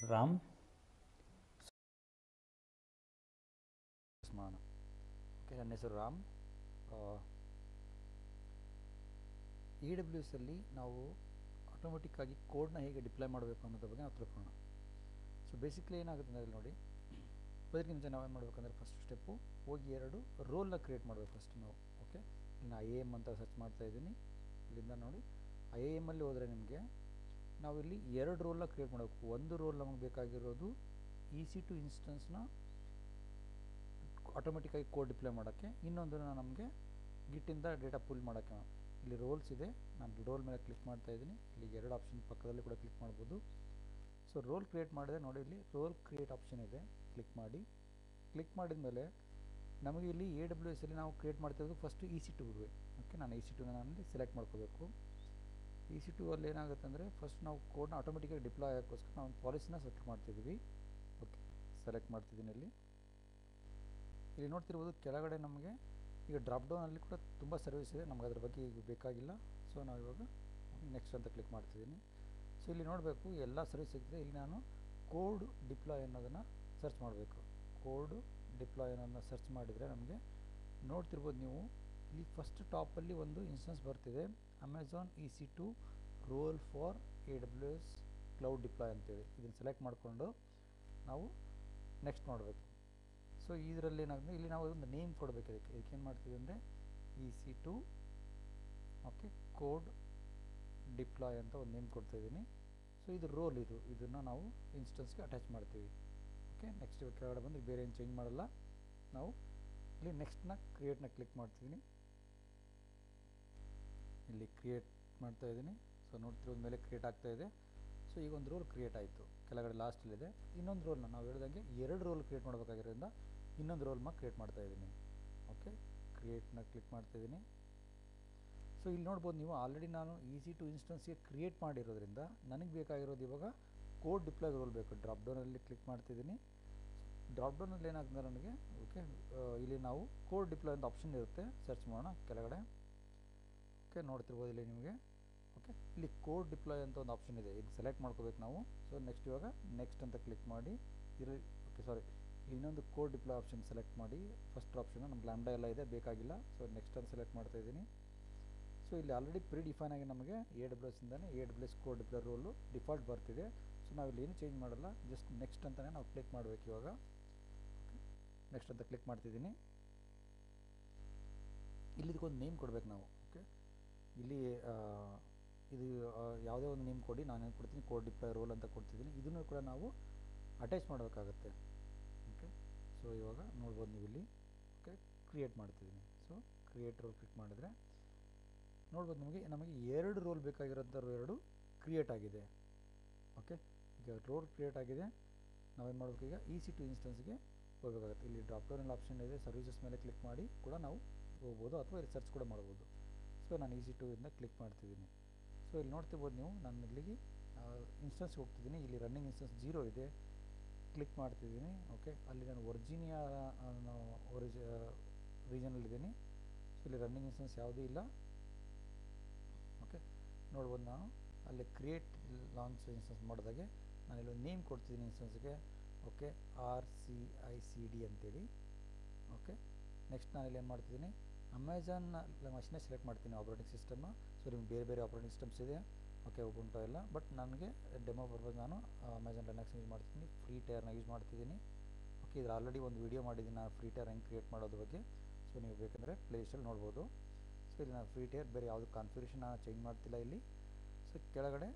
ರಾಮ್ ಮಾಡೋಣ ಓಕೆ ನನ್ನ ಹೆಸರು ರಾಮ್ ಇ ಡಬ್ಲ್ಯೂ ಎಸ್ಸಲ್ಲಿ ನಾವು ಆಟೋಮೆಟಿಕ್ಕಾಗಿ ಕೋಡ್ನ ಹೇಗೆ ಡಿಪ್ಲೈ ಮಾಡಬೇಕು ಅನ್ನೋದ್ರ ಬಗ್ಗೆ ನಾವು ತಿಳ್ಕೊಳ್ಳೋಣ ಸೊ ಬೇಸಿಕ್ಲಿ ಏನಾಗುತ್ತೆ ಅಂದರೆ ನೋಡಿ ಅದಕ್ಕೆ ಮುಂಚೆ ನಾವೇನು ಮಾಡಬೇಕಂದ್ರೆ ಫಸ್ಟ್ ಸ್ಟೆಪ್ಪು ಹೋಗಿ ಎರಡು ರೋಲ್ನ ಕ್ರಿಯೇಟ್ ಮಾಡಬೇಕು ಫಸ್ಟ್ ನಾವು ಓಕೆ ಇನ್ನು ಐ ಎ ಎಮ್ ಅಂತ ಸರ್ಚ್ ಮಾಡ್ತಾ ಇದ್ದೀನಿ ಇಲ್ಲಿಂದ ನೋಡಿ ಐ ಎ ಎಮ್ಮಲ್ಲಿ ಹೋದರೆ ನಿಮಗೆ ನಾವಿಲ್ಲಿ ಎರಡು ರೋಲ್ನ ಕ್ರಿಯೇಟ್ ಮಾಡಬೇಕು ಒಂದು ರೋಲ್ ನಮಗೆ ಬೇಕಾಗಿರೋದು ಇ ಸಿ ಟು ಇನ್ಸ್ಟೆನ್ಸ್ನ ಆಟೋಮೆಟಿಕ್ಕಾಗಿ ಕೋಡ್ ಡಿಪ್ಲೈ ಮಾಡೋಕ್ಕೆ ಇನ್ನೊಂದನ್ನು ನಮಗೆ ಗಿಟ್ಟಿಂದ ಡೇಟಾ ಪುಲ್ ಮಾಡೋಕ್ಕೆ ಇಲ್ಲಿ ರೋಲ್ಸ್ ಇದೆ ನಾನು ರೋಲ್ ಮೇಲೆ ಕ್ಲಿಕ್ ಮಾಡ್ತಾ ಇದ್ದೀನಿ ಇಲ್ಲಿ ಎರಡು ಆಪ್ಷನ್ ಪಕ್ಕದಲ್ಲಿ ಕೂಡ ಕ್ಲಿಕ್ ಮಾಡ್ಬೋದು ಸೊ ರೋಲ್ ಕ್ರಿಯೇಟ್ ಮಾಡಿದೆ ನೋಡಿ ಇಲ್ಲಿ ರೋಲ್ ಕ್ರಿಯೇಟ್ ಆಪ್ಷನ್ ಇದೆ ಕ್ಲಿಕ್ ಮಾಡಿ ಕ್ಲಿಕ್ ಮಾಡಿದ ಮೇಲೆ ನಮಗೆ ಇಲ್ಲಿ ಎ ಡಬ್ಲ್ಯೂ ಎಸ್ ಅಲ್ಲಿ ನಾವು ಕ್ರಿಯೇಟ್ ಮಾಡ್ತಿರೋದು ಫಸ್ಟು ಇ ಸಿ ಟೂಗೆ ಓಕೆ ನಾನು ಇ ಸಿ ಟೂನ ನಾನು ಸೆಲೆಕ್ಟ್ ಮಾಡ್ಕೋಬೇಕು ಇ ಸಿ ಟೂ ಅಲ್ಲಿ ಏನಾಗುತ್ತೆ ಅಂದರೆ ಫಸ್ಟ್ ನಾವು ಕೋಡ್ನ ಆಟೋಮೆಟಿಕಾಗಿ ಡಿಪ್ಲಾಯ್ ಆಗೋಸ್ಕರ ನಾವು ಪಾಲಿಸಿನ ಸೆಲೆಕ್ಟ್ ಮಾಡ್ತಿದ್ದೀವಿ ಓಕೆ ಸೆಲೆಕ್ಟ್ ಮಾಡ್ತಿದ್ದೀನಿ ಇಲ್ಲಿ ಇಲ್ಲಿ ನೋಡ್ತಿರ್ಬೋದು ಕೆಳಗಡೆ ನಮಗೆ ಈಗ ಡ್ರಾಪ್ ಡೌನಲ್ಲಿ ಕೂಡ ತುಂಬ ಸರ್ವಿಸ್ ಇದೆ ನಮಗೆ ಅದ್ರ ಬಗ್ಗೆ ಈಗ ಬೇಕಾಗಿಲ್ಲ ಸೊ ನಾವು ಇವಾಗ ನೆಕ್ಸ್ಟ್ ಅಂತ ಕ್ಲಿಕ್ ಮಾಡ್ತಿದ್ದೀನಿ ಸೊ ಇಲ್ಲಿ ನೋಡಬೇಕು ಎಲ್ಲ ಸರ್ವಿಸ್ ಸಿಗ್ತದೆ ಇಲ್ಲಿ ನಾನು ಕೋಡ್ ಡಿಪ್ಲಾಯ್ ಅನ್ನೋದನ್ನು ಸರ್ಚ್ ಮಾಡಬೇಕು ಕೋಡ್ ಡಿಪ್ಲಾಯ್ ಅನ್ನೋದನ್ನ ಸರ್ಚ್ ಮಾಡಿದರೆ ನಮಗೆ ನೋಡ್ತಿರ್ಬೋದು ನೀವು ಇಲ್ಲಿ ಫಸ್ಟ್ ಟಾಪಲ್ಲಿ ಒಂದು ಇನ್ಸ್ಟೆನ್ಸ್ ಬರ್ತಿದೆ Amazon E C two role for A W S cloud deploy ಅಂತೇಳಿ ಇದನ್ನು ಸೆಲೆಕ್ಟ್ ಮಾಡಿಕೊಂಡು ನಾವು ನೆಕ್ಸ್ಟ್ ಮಾಡಬೇಕು ಸೊ ಇದರಲ್ಲಿ ಏನಾಗುತ್ತೆ ಇಲ್ಲಿ ನಾವು ಒಂದು ನೇಮ್ ಕೊಡಬೇಕು ಇದಕ್ಕೆ ಇದಕ್ಕೆ ಏನು ಮಾಡ್ತೀವಿ ಅಂದರೆ E C two okay code deploy ಅಂತ ಒಂದು ನೇಮ್ ಕೊಡ್ತಾ ಇದ್ದೀನಿ ಸೊ ಇದು ರೋಲ್ ಇದು ಇದನ್ನು ನಾವು ಇನ್ಸ್ಟೆನ್ಸ್ಗೆ ಅಟ್ಯಾಚ್ ಮಾಡ್ತೀವಿ ಓಕೆ ನೆಕ್ಸ್ಟ್ ಕೆಳಗಡೆ ಬಂದು ಬೇರೆ ಏನು ಚೇಂಜ್ ಮಾಡಲ್ಲ ನಾವು ಇಲ್ಲಿ ನೆಕ್ಸ್ಟ್ನ ಕ್ರಿಯೇಟ್ನ ಕ್ಲಿಕ್ ಮಾಡ್ತಿದ್ದೀನಿ ಇಲ್ಲಿ ಕ್ರಿಯೇಟ್ ಮಾಡ್ತಾ ಇದ್ದೀನಿ ಸೊ ನೋಡ್ತಿರೋದ ಮೇಲೆ ಕ್ರಿಯೇಟ್ ಆಗ್ತಾ ಇದೆ ಸೊ ಈಗ ಒಂದು ರೋಲ್ ಕ್ರಿಯೇಟ್ ಆಯಿತು ಕೆಳಗಡೆ ಲಾಸ್ಟಲ್ಲಿದೆ ಇನ್ನೊಂದು ರೋಲ್ನ ನಾವು ಹೇಳ್ದಂಗೆ ಎರಡು ರೋಲ್ ಕ್ರಿಯೇಟ್ ಮಾಡಬೇಕಾಗಿರೋದ್ರಿಂದ ಇನ್ನೊಂದು ರೋಲ್ನ ಕ್ರಿಯೇಟ್ ಮಾಡ್ತಾ ಇದ್ದೀನಿ ಓಕೆ ಕ್ರಿಯೇಟ್ನ ಕ್ಲಿಕ್ ಮಾಡ್ತಾ ಇದ್ದೀನಿ ಸೊ ಇಲ್ಲಿ ನೋಡ್ಬೋದು ನೀವು ಆಲ್ರೆಡಿ ನಾನು ಈಸಿ ಟು ಇನ್ಸ್ಟೆನ್ಸ್ಗೆ ಕ್ರಿಯೇಟ್ ಮಾಡಿರೋದ್ರಿಂದ ನನಗೆ ಬೇಕಾಗಿರೋದು ಇವಾಗ ಕೋಡ್ ಡಿಪ್ಲಾಯ್ ರೋಲ್ ಬೇಕು ಡ್ರಾಪ್ ಡೌನಲ್ಲಿ ಕ್ಲಿಕ್ ಮಾಡ್ತಿದ್ದೀನಿ ಡ್ರಾಪ್ ಡೌನಲ್ಲಿ ಏನಾಗ್ತದೆ ನನಗೆ ಓಕೆ ಇಲ್ಲಿ ನಾವು ಕೋಡ್ ಡಿಪ್ಲಾಯ್ ಅಂತ ಆಪ್ಷನ್ ಇರುತ್ತೆ ಸರ್ಚ್ ಮಾಡೋಣ ಕೆಳಗಡೆ ಓಕೆ ನೋಡ್ತಿರ್ಬೋದು ಇಲ್ಲಿ ನಿಮಗೆ ಓಕೆ ಇಲ್ಲಿ ಕೋಡ್ ಡಿಪ್ಲಾಯ್ ಅಂತ ಒಂದು ಆಪ್ಷನ್ ಇದೆ ಇದು ಸೆಲೆಕ್ಟ್ ಮಾಡ್ಕೋಬೇಕು ನಾವು ಸೊ ನೆಕ್ಸ್ಟ್ ಇವಾಗ ನೆಕ್ಸ್ಟ್ ಅಂತ ಕ್ಲಿಕ್ ಮಾಡಿ ಇರೋ ಓಕೆ ಸಾರಿ ಇನ್ನೊಂದು ಕೋಡ್ ಡಿಪ್ಲಾಯ್ ಆಪ್ಷನ್ ಸೆಲೆಕ್ಟ್ ಮಾಡಿ ಫಸ್ಟ್ ಆಪ್ಷನ್ ನಮ್ಗೆ ಲ್ಯಾಂಡಾ ಎಲ್ಲ ಇದೆ ಬೇಕಾಗಿಲ್ಲ ಸೊ ನೆಕ್ಸ್ಟ್ ಅಂತ ಸೆಲೆಕ್ಟ್ ಮಾಡ್ತಾ ಇದ್ದೀನಿ ಸೊ ಇಲ್ಲಿ ಆಲ್ರೆಡಿ ಪ್ರೀ ಡಿಫೈನ್ ಆಗಿ ನಮಗೆ ಎ ಡಬ್ಲ್ಯೂ ಎಸ್ಯಿಂದನೇ A W S code deploy role default ಬರ್ತಿದೆ ಸೊ ನಾವು ಇಲ್ಲಿ ಏನು ಚೇಂಜ್ ಮಾಡಲ್ಲ ಜಸ್ಟ್ ನೆಕ್ಸ್ಟ್ ಅಂತಲೇ ನಾವು ಕ್ಲಿಕ್ ಮಾಡಬೇಕು ಇವಾಗ ನೆಕ್ಸ್ಟ್ ಅಂತ ಕ್ಲಿಕ್ ಮಾಡ್ತಿದ್ದೀನಿ ಇಲ್ಲಿದಕ್ಕೊಂದು ನೇಮ್ ಕೊಡ್ಬೇಕು ನಾವು ಓಕೆ ಇಲ್ಲಿ ಇದು ಯಾವುದೇ ಒಂದು ನೇಮ್ ಕೊಡಿ ನಾನು ಏನು ಕೊಡ್ತೀನಿ ಕೋಡ್ ಡಿಪ್ಲಾಯ್ ರೋಲ್ ಅಂತ ಕೊಡ್ತಿದ್ದೀನಿ ಇದನ್ನು ಕೂಡ ನಾವು ಅಟ್ಯಾಚ್ ಮಾಡಬೇಕಾಗತ್ತೆ ಓಕೆ ಸೊ ಇವಾಗ ನೋಡ್ಬೋದು ನೀವು ಇಲ್ಲಿ ಓಕೆ ಕ್ರಿಯೇಟ್ ಮಾಡ್ತಿದ್ದೀನಿ ಸೊ ಕ್ರಿಯೇಟ್ ರೋಲ್ ಕ್ಲಿಕ್ ಮಾಡಿದ್ರೆ ನೋಡ್ಬೋದು ನಿಮಗೆ ನಮಗೆ ಎರಡು ರೋಲ್ ಬೇಕಾಗಿರೋಂಥ ಎರಡು ಕ್ರಿಯೇಟ್ ಆಗಿದೆ ಓಕೆ ಈಗ ರೋಲ್ ಕ್ರಿಯೇಟ್ ಆಗಿದೆ ನಾವೇನು ಮಾಡಬೇಕು ಈಗ ಇ ಸಿ ಟು ಇನ್ಸ್ಟೆನ್ಸ್ಗೆ ಹೋಗಬೇಕಾಗುತ್ತೆ ಇಲ್ಲಿ ಡ್ರಾಪ್ ಡೌನಲ್ಲಿ ಆಪ್ಷನ್ ಇದೆ ಸರ್ವಿಸಸ್ ಮೇಲೆ ಕ್ಲಿಕ್ ಮಾಡಿ ಕೂಡ ನಾವು ಹೋಗ್ಬೋದು ಅಥವಾ ರಿಸರ್ಚ್ ಕೂಡ ಮಾಡ್ಬೋದು ಸೊ ನಾನು ಇ ಸಿ ಟು ಇಂದ ಕ್ಲಿಕ್ ಮಾಡ್ತಿದ್ದೀನಿ ಸೊ ಇಲ್ಲಿ ನೋಡ್ತಿರ್ಬೋದು ನೀವು ನಾನು ಇಲ್ಲಿಗೆ ಇನ್ಸ್ಟೆನ್ಸ್ಗೆ ಹೋಗ್ತಿದ್ದೀನಿ ಇಲ್ಲಿ ರನ್ನಿಂಗ್ ಇನ್ಸ್ಟೆನ್ಸ್ ಜೀರೋ ಇದೆ ಕ್ಲಿಕ್ ಮಾಡ್ತಿದ್ದೀನಿ ಓಕೆ ಅಲ್ಲಿ ನಾನು ಒರ್ಜಿನಿಯಾ ಒರಿಜಿ ರೀಜನಲ್ಲಿದ್ದೀನಿ ಸೊ ಇಲ್ಲಿ ರನ್ನಿಂಗ್ ಇನ್ಸ್ಟೆನ್ಸ್ ಯಾವುದೂ ಇಲ್ಲ ಓಕೆ ನೋಡ್ಬೋದು ನಾನು ಅಲ್ಲಿ ಕ್ರಿಯೇಟ್ ಲಾಂಚ್ ಇನ್ಸ್ಟೆನ್ಸ್ ಮಾಡಿದಾಗೆ ನಾನು ಇಲ್ಲಿ ನೇಮ್ ಕೊಡ್ತಿದ್ದೀನಿ ಇನ್ಸ್ಟೆನ್ಸ್ಗೆ okay R C I C D ಅಂತೇಳಿ ಓಕೆ ನೆಕ್ಸ್ಟ್ ನಾನು ಇಲ್ಲಿ ಏನು ಮಾಡ್ತಿದ್ದೀನಿ ಅಮೆಝಾನ್ ಮಷಿನೇ ಸೆಲೆಕ್ಟ್ ಮಾಡ್ತೀನಿ ಆಪ್ರೇಟಿಂಗ್ ಸಿಸ್ಟಮ್ ಸೊ ನಿಮ್ಗೆ ಬೇರೆ ಬೇರೆ ಆಪ್ರೇಟಿಂಗ್ ಸಿಸ್ಟಮ್ಸ್ ಇದೆ ಓಕೆ ಉಬುಂಟು ಎಲ್ಲ ಬಟ್ ನನಗೆ ಡೆಮೋ ಪರ್ಪಸ್ ನಾನು ಅಮೆಝಾನ್ ಲಿನಕ್ಸ್ ಯೂಸ್ ಮಾಡ್ತೀನಿ ಫ್ರೀ ಟೈರ್ನ ಯೂಸ್ ಮಾಡ್ತಿದ್ದೀನಿ ಓಕೆ ಇದ್ರ ಆಲ್ರೆಡಿ ಒಂದು ವೀಡಿಯೋ ಮಾಡಿದ್ದೀನಿ ನಾನು ಫ್ರೀ ಟೈರ್ ಹೆಂಗೆ ಕ್ರಿಯೇಟ್ ಮಾಡೋದ್ರ ಬಗ್ಗೆ ಸೊ ನೀವು ಬೇಕಂದರೆ ಪ್ಲೇಸ್ಟಲ್ಲಿ ನೋಡ್ಬೋದು ಸೊ ಇಲ್ಲಿ ನಾನು ಫ್ರೀ ಟೈರ್ ಬೇರೆ ಯಾವುದು ಕಾನ್ಫಿಗರೇಷನ್ ನಾನು ಚೇಂಜ್ ಮಾಡ್ತಿಲ್ಲ ಇಲ್ಲಿ ಸೊ ಕೆಳಗಡೆ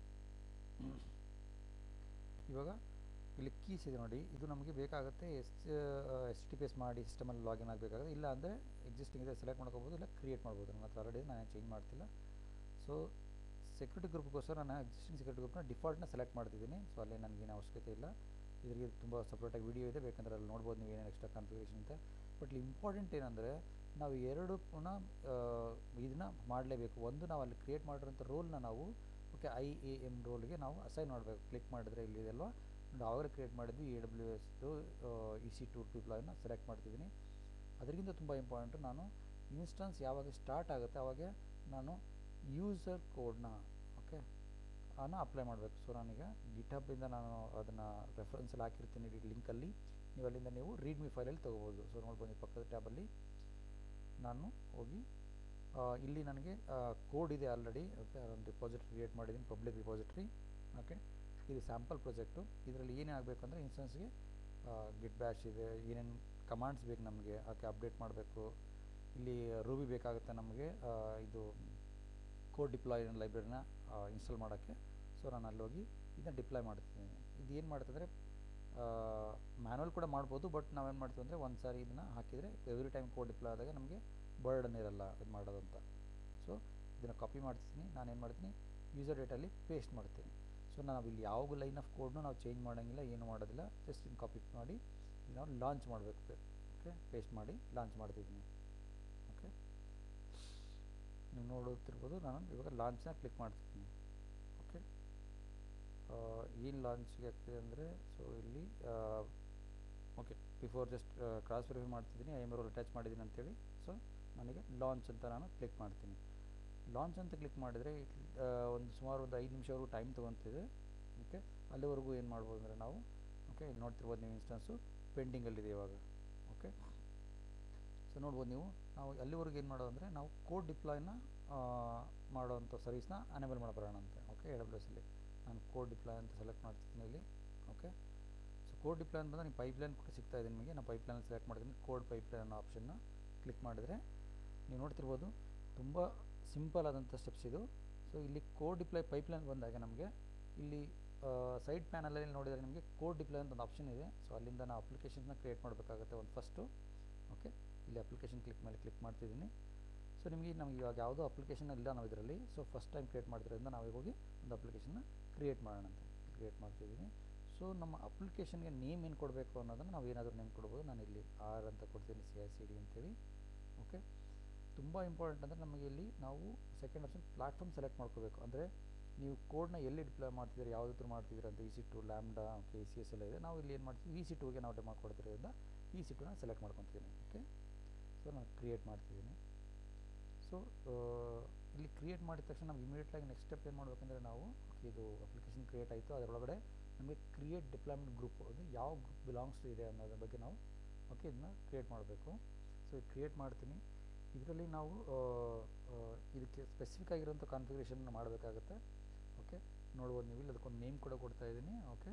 ಇವಾಗ ಇಲ್ಲಿ ಕೀಸ್ ಇದೆ ನೋಡಿ ಇದು ನಮಗೆ ಬೇಕಾಗುತ್ತೆ S S T P S ಮಾಡಿ ಸಿಸ್ಟಮಲ್ಲಿ ಲಾಗಿನ್ ಆಗಬೇಕಾಗುತ್ತೆ ಇಲ್ಲ ಅಂದರೆ ಎಕ್ಸಿಸ್ಟಿಂಗ್ ಇದೆ ಸೆಲೆಕ್ಟ್ ಮಾಡ್ಕೋಬೋದು ಇಲ್ಲ ಕ್ರಿಯೇಟ್ ಮಾಡ್ಬೋದು ನನ್ನ ಹತ್ರ ಆಲ್ರೆಡಿ ನಾನು ಚೇಂಜ್ ಮಾಡ್ತಿಲ್ಲ ಸೊ ಸೆಕ್ಯೂರಿಟಿ ಗ್ರೂಪ್ಗೋಸ್ಕರ ನಾನು ಎಕ್ಸಿಸ್ಟಿಂಗ್ ಸೆಕ್ಯೂರಿಟಿ ಗ್ರೂಪ್ನ ಡಿಫಾಲ್ಟ್ನ ಸೆಲೆಕ್ಟ್ ಮಾಡ್ತಿದ್ದೀನಿ ಸೊ ಅಲ್ಲಿ ನನಗೇನು ಅವಶ್ಯಕತೆ ಇಲ್ಲ ಇದರಿಗೆ ತುಂಬ ಸಪ್ರೇಟಾಗಿ ವೀಡಿಯೋ ಇದೆ ಬೇಕಂದ್ರೆ ಅಲ್ಲಿ ನೋಡ್ಬೋದು ನೀವು ಏನೇನು ಎಕ್ಸ್ಟ್ರಾ ಕಾನ್ಫಿಗರೇಷನ್ ಅಂತ ಬಟ್ ಇಲ್ಲಿ ಇಂಪಾರ್ಟೆಂಟ್ ಏನಂದರೆ ನಾವು ಎರಡು ಪುನಃ ಇದನ್ನ ಮಾಡಲೇಬೇಕು ಒಂದು ನಾವು ಅಲ್ಲಿ ಕ್ರಿಯೇಟ್ ಮಾಡಿರೋಂಥ ರೋಲ್ನ ನಾವು ಓಕೆ ಐ ಎ ಎಮ್ ರೋಲ್ಗೆ ನಾವು ಅಸೈನ್ ಮಾಡಬೇಕು ಕ್ಲಿಕ್ ಮಾಡಿದ್ರೆ ಇಲ್ಲಿ ಇದೆಲ್ವಾ ನಾವು ಆವಾಗಲೇ ಕ್ರಿಯೇಟ್ ಮಾಡಿದ್ವಿ ಎ ಡಬ್ಲ್ಯೂ ಎಸ್ದು ಇ ಸಿ ಟು ಡಿಪ್ಲಾಯ್ನ ಸೆಲೆಕ್ಟ್ ಮಾಡ್ತಿದ್ದೀನಿ ಅದರಿಂದ ತುಂಬ ಇಂಪಾರ್ಟೆಂಟು ನಾನು ಇನ್ಸ್ಟೆನ್ಸ್ ಯಾವಾಗ ಸ್ಟಾರ್ಟ್ ಆಗುತ್ತೆ ಆವಾಗ ನಾನು ಯೂಸರ್ ಕೋಡ್ನ ಓಕೆ ಅನ್ನು ಅಪ್ಲೈ ಮಾಡಬೇಕು ಸೊ ನಾನೀಗ ಗಿಟಬ್ಬಿಂದ ನಾನು ಅದನ್ನು ರೆಫರೆನ್ಸಲ್ಲಿ ಹಾಕಿರ್ತೀನಿ ಲಿಂಕಲ್ಲಿ ನೀವು ಅಲ್ಲಿಂದ ನೀವು ರೀಡ್ ಮಿ ಫೈಲಲ್ಲಿ ತೊಗೋಬೋದು ಸೊ ನೋಡ್ಬೋದು ನೀವು ಪಕ್ಕದ ಟ್ಯಾಬಲ್ಲಿ ನಾನು ಹೋಗಿ ಆ, ಇಲ್ಲಿ ನನಗೆ ಕೋಡ್ ಇದೆ ಆಲ್ರೆಡಿ ಓಕೆ ಅದೊಂದು ರಿಪಾಸಿಟ್ರಿ ಕ್ರಿಯೇಟ್ ಮಾಡಿದ್ದೀನಿ ಪಬ್ಲಿಕ್ ರಿಪಾಸಿಟ್ರಿ ಓಕೆ ಇದು ಸ್ಯಾಂಪಲ್ ಪ್ರಾಜೆಕ್ಟು ಇದರಲ್ಲಿ ಏನೇ ಆಗಬೇಕು ಅಂದರೆ ಇನ್ಸ್ಟೆನ್ಸ್ಗೆ ಗಿಟ್ ಬ್ಯಾಶ್ ಇದೆ ಏನೇನು ಕಮಾಂಡ್ಸ್ ಬೇಕು ನಮಗೆ ಅದಕ್ಕೆ ಅಪ್ಡೇಟ್ ಮಾಡಬೇಕು ಇಲ್ಲಿ ರೂಬಿ ಬೇಕಾಗುತ್ತೆ ನಮಗೆ ಆ, ಇದು ಕೋಡ್ ಡಿಪ್ಲಾಯ್ ಲೈಬ್ರರಿನ ಇನ್ಸ್ಟಾಲ್ ಮಾಡೋಕ್ಕೆ ಸೊ ನಾನು ಅಲ್ಲಿ ಹೋಗಿ ಇದನ್ನ ಡಿಪ್ಲಾಯ್ ಮಾಡ್ತಿದ್ದೀನಿ ಇದು ಏನು ಮಾಡ್ತಂದರೆ ಮ್ಯಾನುವಲ್ ಕೂಡ ಮಾಡ್ಬೋದು ಬಟ್ ನಾವೇನು ಮಾಡ್ತೀವಿ ಅಂದರೆ ಒಂದು ಸಾರಿ ಇದನ್ನು ಹಾಕಿದರೆ ಎವ್ರಿ ಟೈಮ್ ಕೋಡ್ ಡಿಪ್ಲಾಯ್ ಆದಾಗ ನಮಗೆ ಬರ್ಡನ್ ಇರಲ್ಲ ಇದು ಮಾಡೋದು ಅಂತ ಸೊ ಇದನ್ನು ಕಾಪಿ ಮಾಡ್ತೀನಿ ನಾನು ಏನು ಮಾಡ್ತೀನಿ ಯೂಸರ್ ಡೇಟಲ್ಲಿ ಪೇಸ್ಟ್ ಮಾಡ್ತೀನಿ ಸೊ ನಾವು ಇಲ್ಲಿ ಯಾವ ಲೈನ್ ಆಫ್ ಕೋಡ್ನು ನಾವು ಚೇಂಜ್ ಮಾಡೋಂಗಿಲ್ಲ ಏನು ಮಾಡೋದಿಲ್ಲ ಜಸ್ಟ್ ಇನ್ನು ಕಾಪಿ ಮಾಡಿ ಇದು ನಾವು ಲಾಂಚ್ ಮಾಡಬೇಕು ಓಕೆ ಪೇಸ್ಟ್ ಮಾಡಿ ಲಾಂಚ್ ಮಾಡ್ತಿದ್ದೀನಿ ಓಕೆ ನೀವು ನೋಡುತ್ತಿರ್ಬೋದು ನಾನು ಇವಾಗ ಲಾಂಚ್ನ ಕ್ಲಿಕ್ ಮಾಡ್ತಿದ್ದೀನಿ ಓಕೆ ಏನು ಲಾಂಚ್ಗೆ ಆಗ್ತಿದೆ ಅಂದರೆ ಸೊ ಇಲ್ಲಿ okay before just cross verify ಮಾಡ್ತಿದ್ದೀನಿ ಐ ಎಮ್ ರೋಲ್ ಅಟ್ಯಾಚ್ ಮಾಡಿದ್ದೀನಿ ಅಂತೇಳಿ ಸೊ ನನಗೆ ಲಾಂಚ್ ಅಂತ ನಾನು ಕ್ಲಿಕ್ ಮಾಡ್ತೀನಿ ಲಾಂಚ್ ಅಂತ ಕ್ಲಿಕ್ ಮಾಡಿದರೆ ಒಂದು ಸುಮಾರು ಒಂದು ಐದು ನಿಮಿಷವರೆಗೂ ಟೈಮ್ ತೊಗೊತಿದೆ ಓಕೆ ಅಲ್ಲಿವರೆಗೂ ಏನು ಮಾಡ್ಬೋದು ಅಂದರೆ ನಾವು ಓಕೆ ಇಲ್ಲಿ ನೋಡ್ತಿರ್ಬೋದು ನೀವು ಇನ್ಸ್ಟೆನ್ಸು ಪೆಂಡಿಂಗಲ್ಲಿದೆ ಇವಾಗ ಓಕೆ ಸೊ ನೋಡ್ಬೋದು ನೀವು ನಾವು ಅಲ್ಲಿವರೆಗೂ ಏನು ಮಾಡೋದು ಅಂದರೆ ನಾವು ಕೋಡ್ ಡಿಪ್ಲಾಯ್ನ ಮಾಡೋವಂಥ ಸರ್ವಿಸ್ನ ಅನೇಬಲ್ ಮಾಡಬರೋಣ ಅಂತ ಓಕೆ ಎ ಡಬ್ಲ್ಯೂ ಎಸ್ಸಲ್ಲಿ ನಾನು ಕೋಡ್ ಡಿಪ್ಲಾಯ್ ಅಂತ ಸೆಲೆಕ್ಟ್ ಮಾಡ್ತಿದ್ದೀನಿ ಇಲ್ಲಿ ಓಕೆ ಸೊ ಕೋಡ್ ಡಿಪ್ಲಾಯ್ ಅಂತ ಬಂದರೆ ನೀವು ಪೈಪ್ಲೈನ್ ಕೂಡ ಸಿಗ್ತಾ ಇದೆ ನಿಮಗೆ ನಾನು ಪೈಪ್ಲೈನ್ ಸೆಲೆಕ್ಟ್ ಮಾಡ್ತೀನಿ ಕೋಡ್ ಪೈಪ್ಲೈನ್ ಅನ್ನೋ ಆಪ್ಷನ್ನ ಕ್ಲಿಕ್ ಮಾಡಿದರೆ ನೀವು ನೋಡ್ತಿರ್ಬೋದು ತುಂಬ ಸಿಂಪಲ್ ಆದಂಥ ಸ್ಟೆಪ್ಸ್ ಇದು ಸೊ ಇಲ್ಲಿ ಕೋಡ್ ಡಿಪ್ಲಾಯ್ ಪೈಪ್ಲೈನ್ ಬಂದಾಗ ನಮಗೆ ಇಲ್ಲಿ ಸೈಡ್ ಪ್ಯಾನಲಲ್ಲಿ ನೋಡಿದರೆ ನಿಮಗೆ ಕೋಡ್ ಡಿಪ್ಲಾಯ್ ಅಂತ ಒಂದು ಆಪ್ಷನ್ ಇದೆ ಸೊ ಅಲ್ಲಿಂದ ನಾವು ಅಪ್ಲಿಕೇಶನ್ನ ಕ್ರಿಯೇಟ್ ಮಾಡಬೇಕಾಗುತ್ತೆ ಒಂದು ಫಸ್ಟು ಓಕೆ ಇಲ್ಲಿ ಅಪ್ಲಿಕೇಶನ್ ಕ್ಲಿಕ್ ಮೇಲೆ ಕ್ಲಿಕ್ ಮಾಡ್ತಿದ್ದೀನಿ ಸೊ ನಿಮಗೆ ನಮಗೆ ಇವಾಗ ಯಾವುದೋ ಅಪ್ಲಿಕೇಶನ್ ಇಲ್ಲ ನಾವು ಇದರಲ್ಲಿ ಸೊ ಫಸ್ಟ್ ಟೈಮ್ ಕ್ರಿಯೇಟ್ ಮಾಡ್ತಿರೋದ್ರಿಂದ ನಾವು ಹೋಗಿ ಒಂದು ಅಪ್ಲಿಕೇಶನ್ನ ಕ್ರಿಯೇಟ್ ಮಾಡೋಣ ಅಂತ ಕ್ರಿಯೇಟ್ ಮಾಡ್ತಿದ್ದೀನಿ ಸೊ ನಮ್ಮ ಅಪ್ಲಿಕೇಶನ್ಗೆ ನೇಮ್ ಏನು ಕೊಡಬೇಕು ಅನ್ನೋದನ್ನು ನಾವು ಏನಾದರೂ ನೇಮ್ ಕೊಡ್ಬೋದು ನಾನು ಇಲ್ಲಿ ಆರ್ ಅಂತ ಕೊಡ್ತೀನಿ ಸಿ ಐ ಸಿ ಡಿ ಅಂತೇಳಿ ಓಕೆ ತುಂಬ ಇಂಪಾರ್ಟೆಂಟ್ ಅಂದರೆ ನಮಗೆ ಇಲ್ಲಿ ನಾವು ಸೆಕೆಂಡ್ ಆಪ್ಷನ್ ಪ್ಲಾಟ್ಫಾರ್ಮ್ ಸೆಲೆಕ್ಟ್ ಮಾಡ್ಕೋಬೇಕು ಅಂದರೆ ನೀವು ಕೋಡ್ನ ಎಲ್ಲಿ ಡಿಪ್ಲಾಯ್ ಮಾಡ್ತಿದ್ದೀರಿ ಯಾವುದ್ರ ಮಾಡ್ತಿದ್ದೀರಿ ಅಂತ E C two Lambda okay E C S ಎಲ್ಲ ಇದೆ ನಾವು ಇಲ್ಲಿ ಏನು ಮಾಡ್ತೀವಿ ಇ ಸಿ ಟುಗೆ ನಾವು ಡೆಮೋ ಕೊಡ್ತಿರೋದ್ರಿಂದ ಇ ಸಿ ಟುನ ಸೆಲೆಕ್ಟ್ ಮಾಡ್ಕೊತೀನಿ ಓಕೆ ಸೊ ನಾನು ಕ್ರಿಯೇಟ್ ಮಾಡ್ತಿದ್ದೀನಿ ಸೊ ಇಲ್ಲಿ ಕ್ರಿಯೇಟ್ ಮಾಡಿದ ತಕ್ಷಣ ನಮ್ಗೆ ಇಮಿಡಿಯೇಟ್ಲಾಗಿ ನೆಕ್ಸ್ಟ್ ಸ್ಟೆಪ್ ಏನು ಮಾಡಬೇಕಂದ್ರೆ ನಾವು ಓಕೆ ಇದು ಅಪ್ಲಿಕೇಶನ್ ಕ್ರಿಯೇಟ್ ಆಯಿತು ಅದರೊಳಗಡೆ ನಮಗೆ ಕ್ರಿಯೇಟ್ ಡಿಪ್ಲಾಯ್ಮೆಂಟ್ ಗ್ರೂಪ್ ಅದು ಯಾವ ಗ್ರೂಪ್ ಬಿಲಾಂಗ್ಸ್ ಟು ಇದೆ ಅನ್ನೋದ್ರ ಬಗ್ಗೆ ನಾವು ಓಕೆ ಇದನ್ನ ಕ್ರಿಯೇಟ್ ಮಾಡಬೇಕು ಸೊ ಇದು ಕ್ರಿಯೇಟ್ ಮಾಡ್ತೀನಿ ಇದರಲ್ಲಿ ನಾವು ಆ, ಆ, ಇದಕ್ಕೆ ಸ್ಪೆಸಿಫಿಕ್ ಆಗಿರೋಂಥ ಕಾನ್ಫಿಗರೇಷನ್ ಮಾಡಬೇಕಾಗುತ್ತೆ ಓಕೆ ನೋಡ್ಬೋದು ನೀವು ಇಲ್ಲಿ ಅದಕ್ಕೊಂದು ನೇಮ್ ಕೂಡ ಕೊಡ್ತಾ ಇದ್ದೀನಿ ಓಕೆ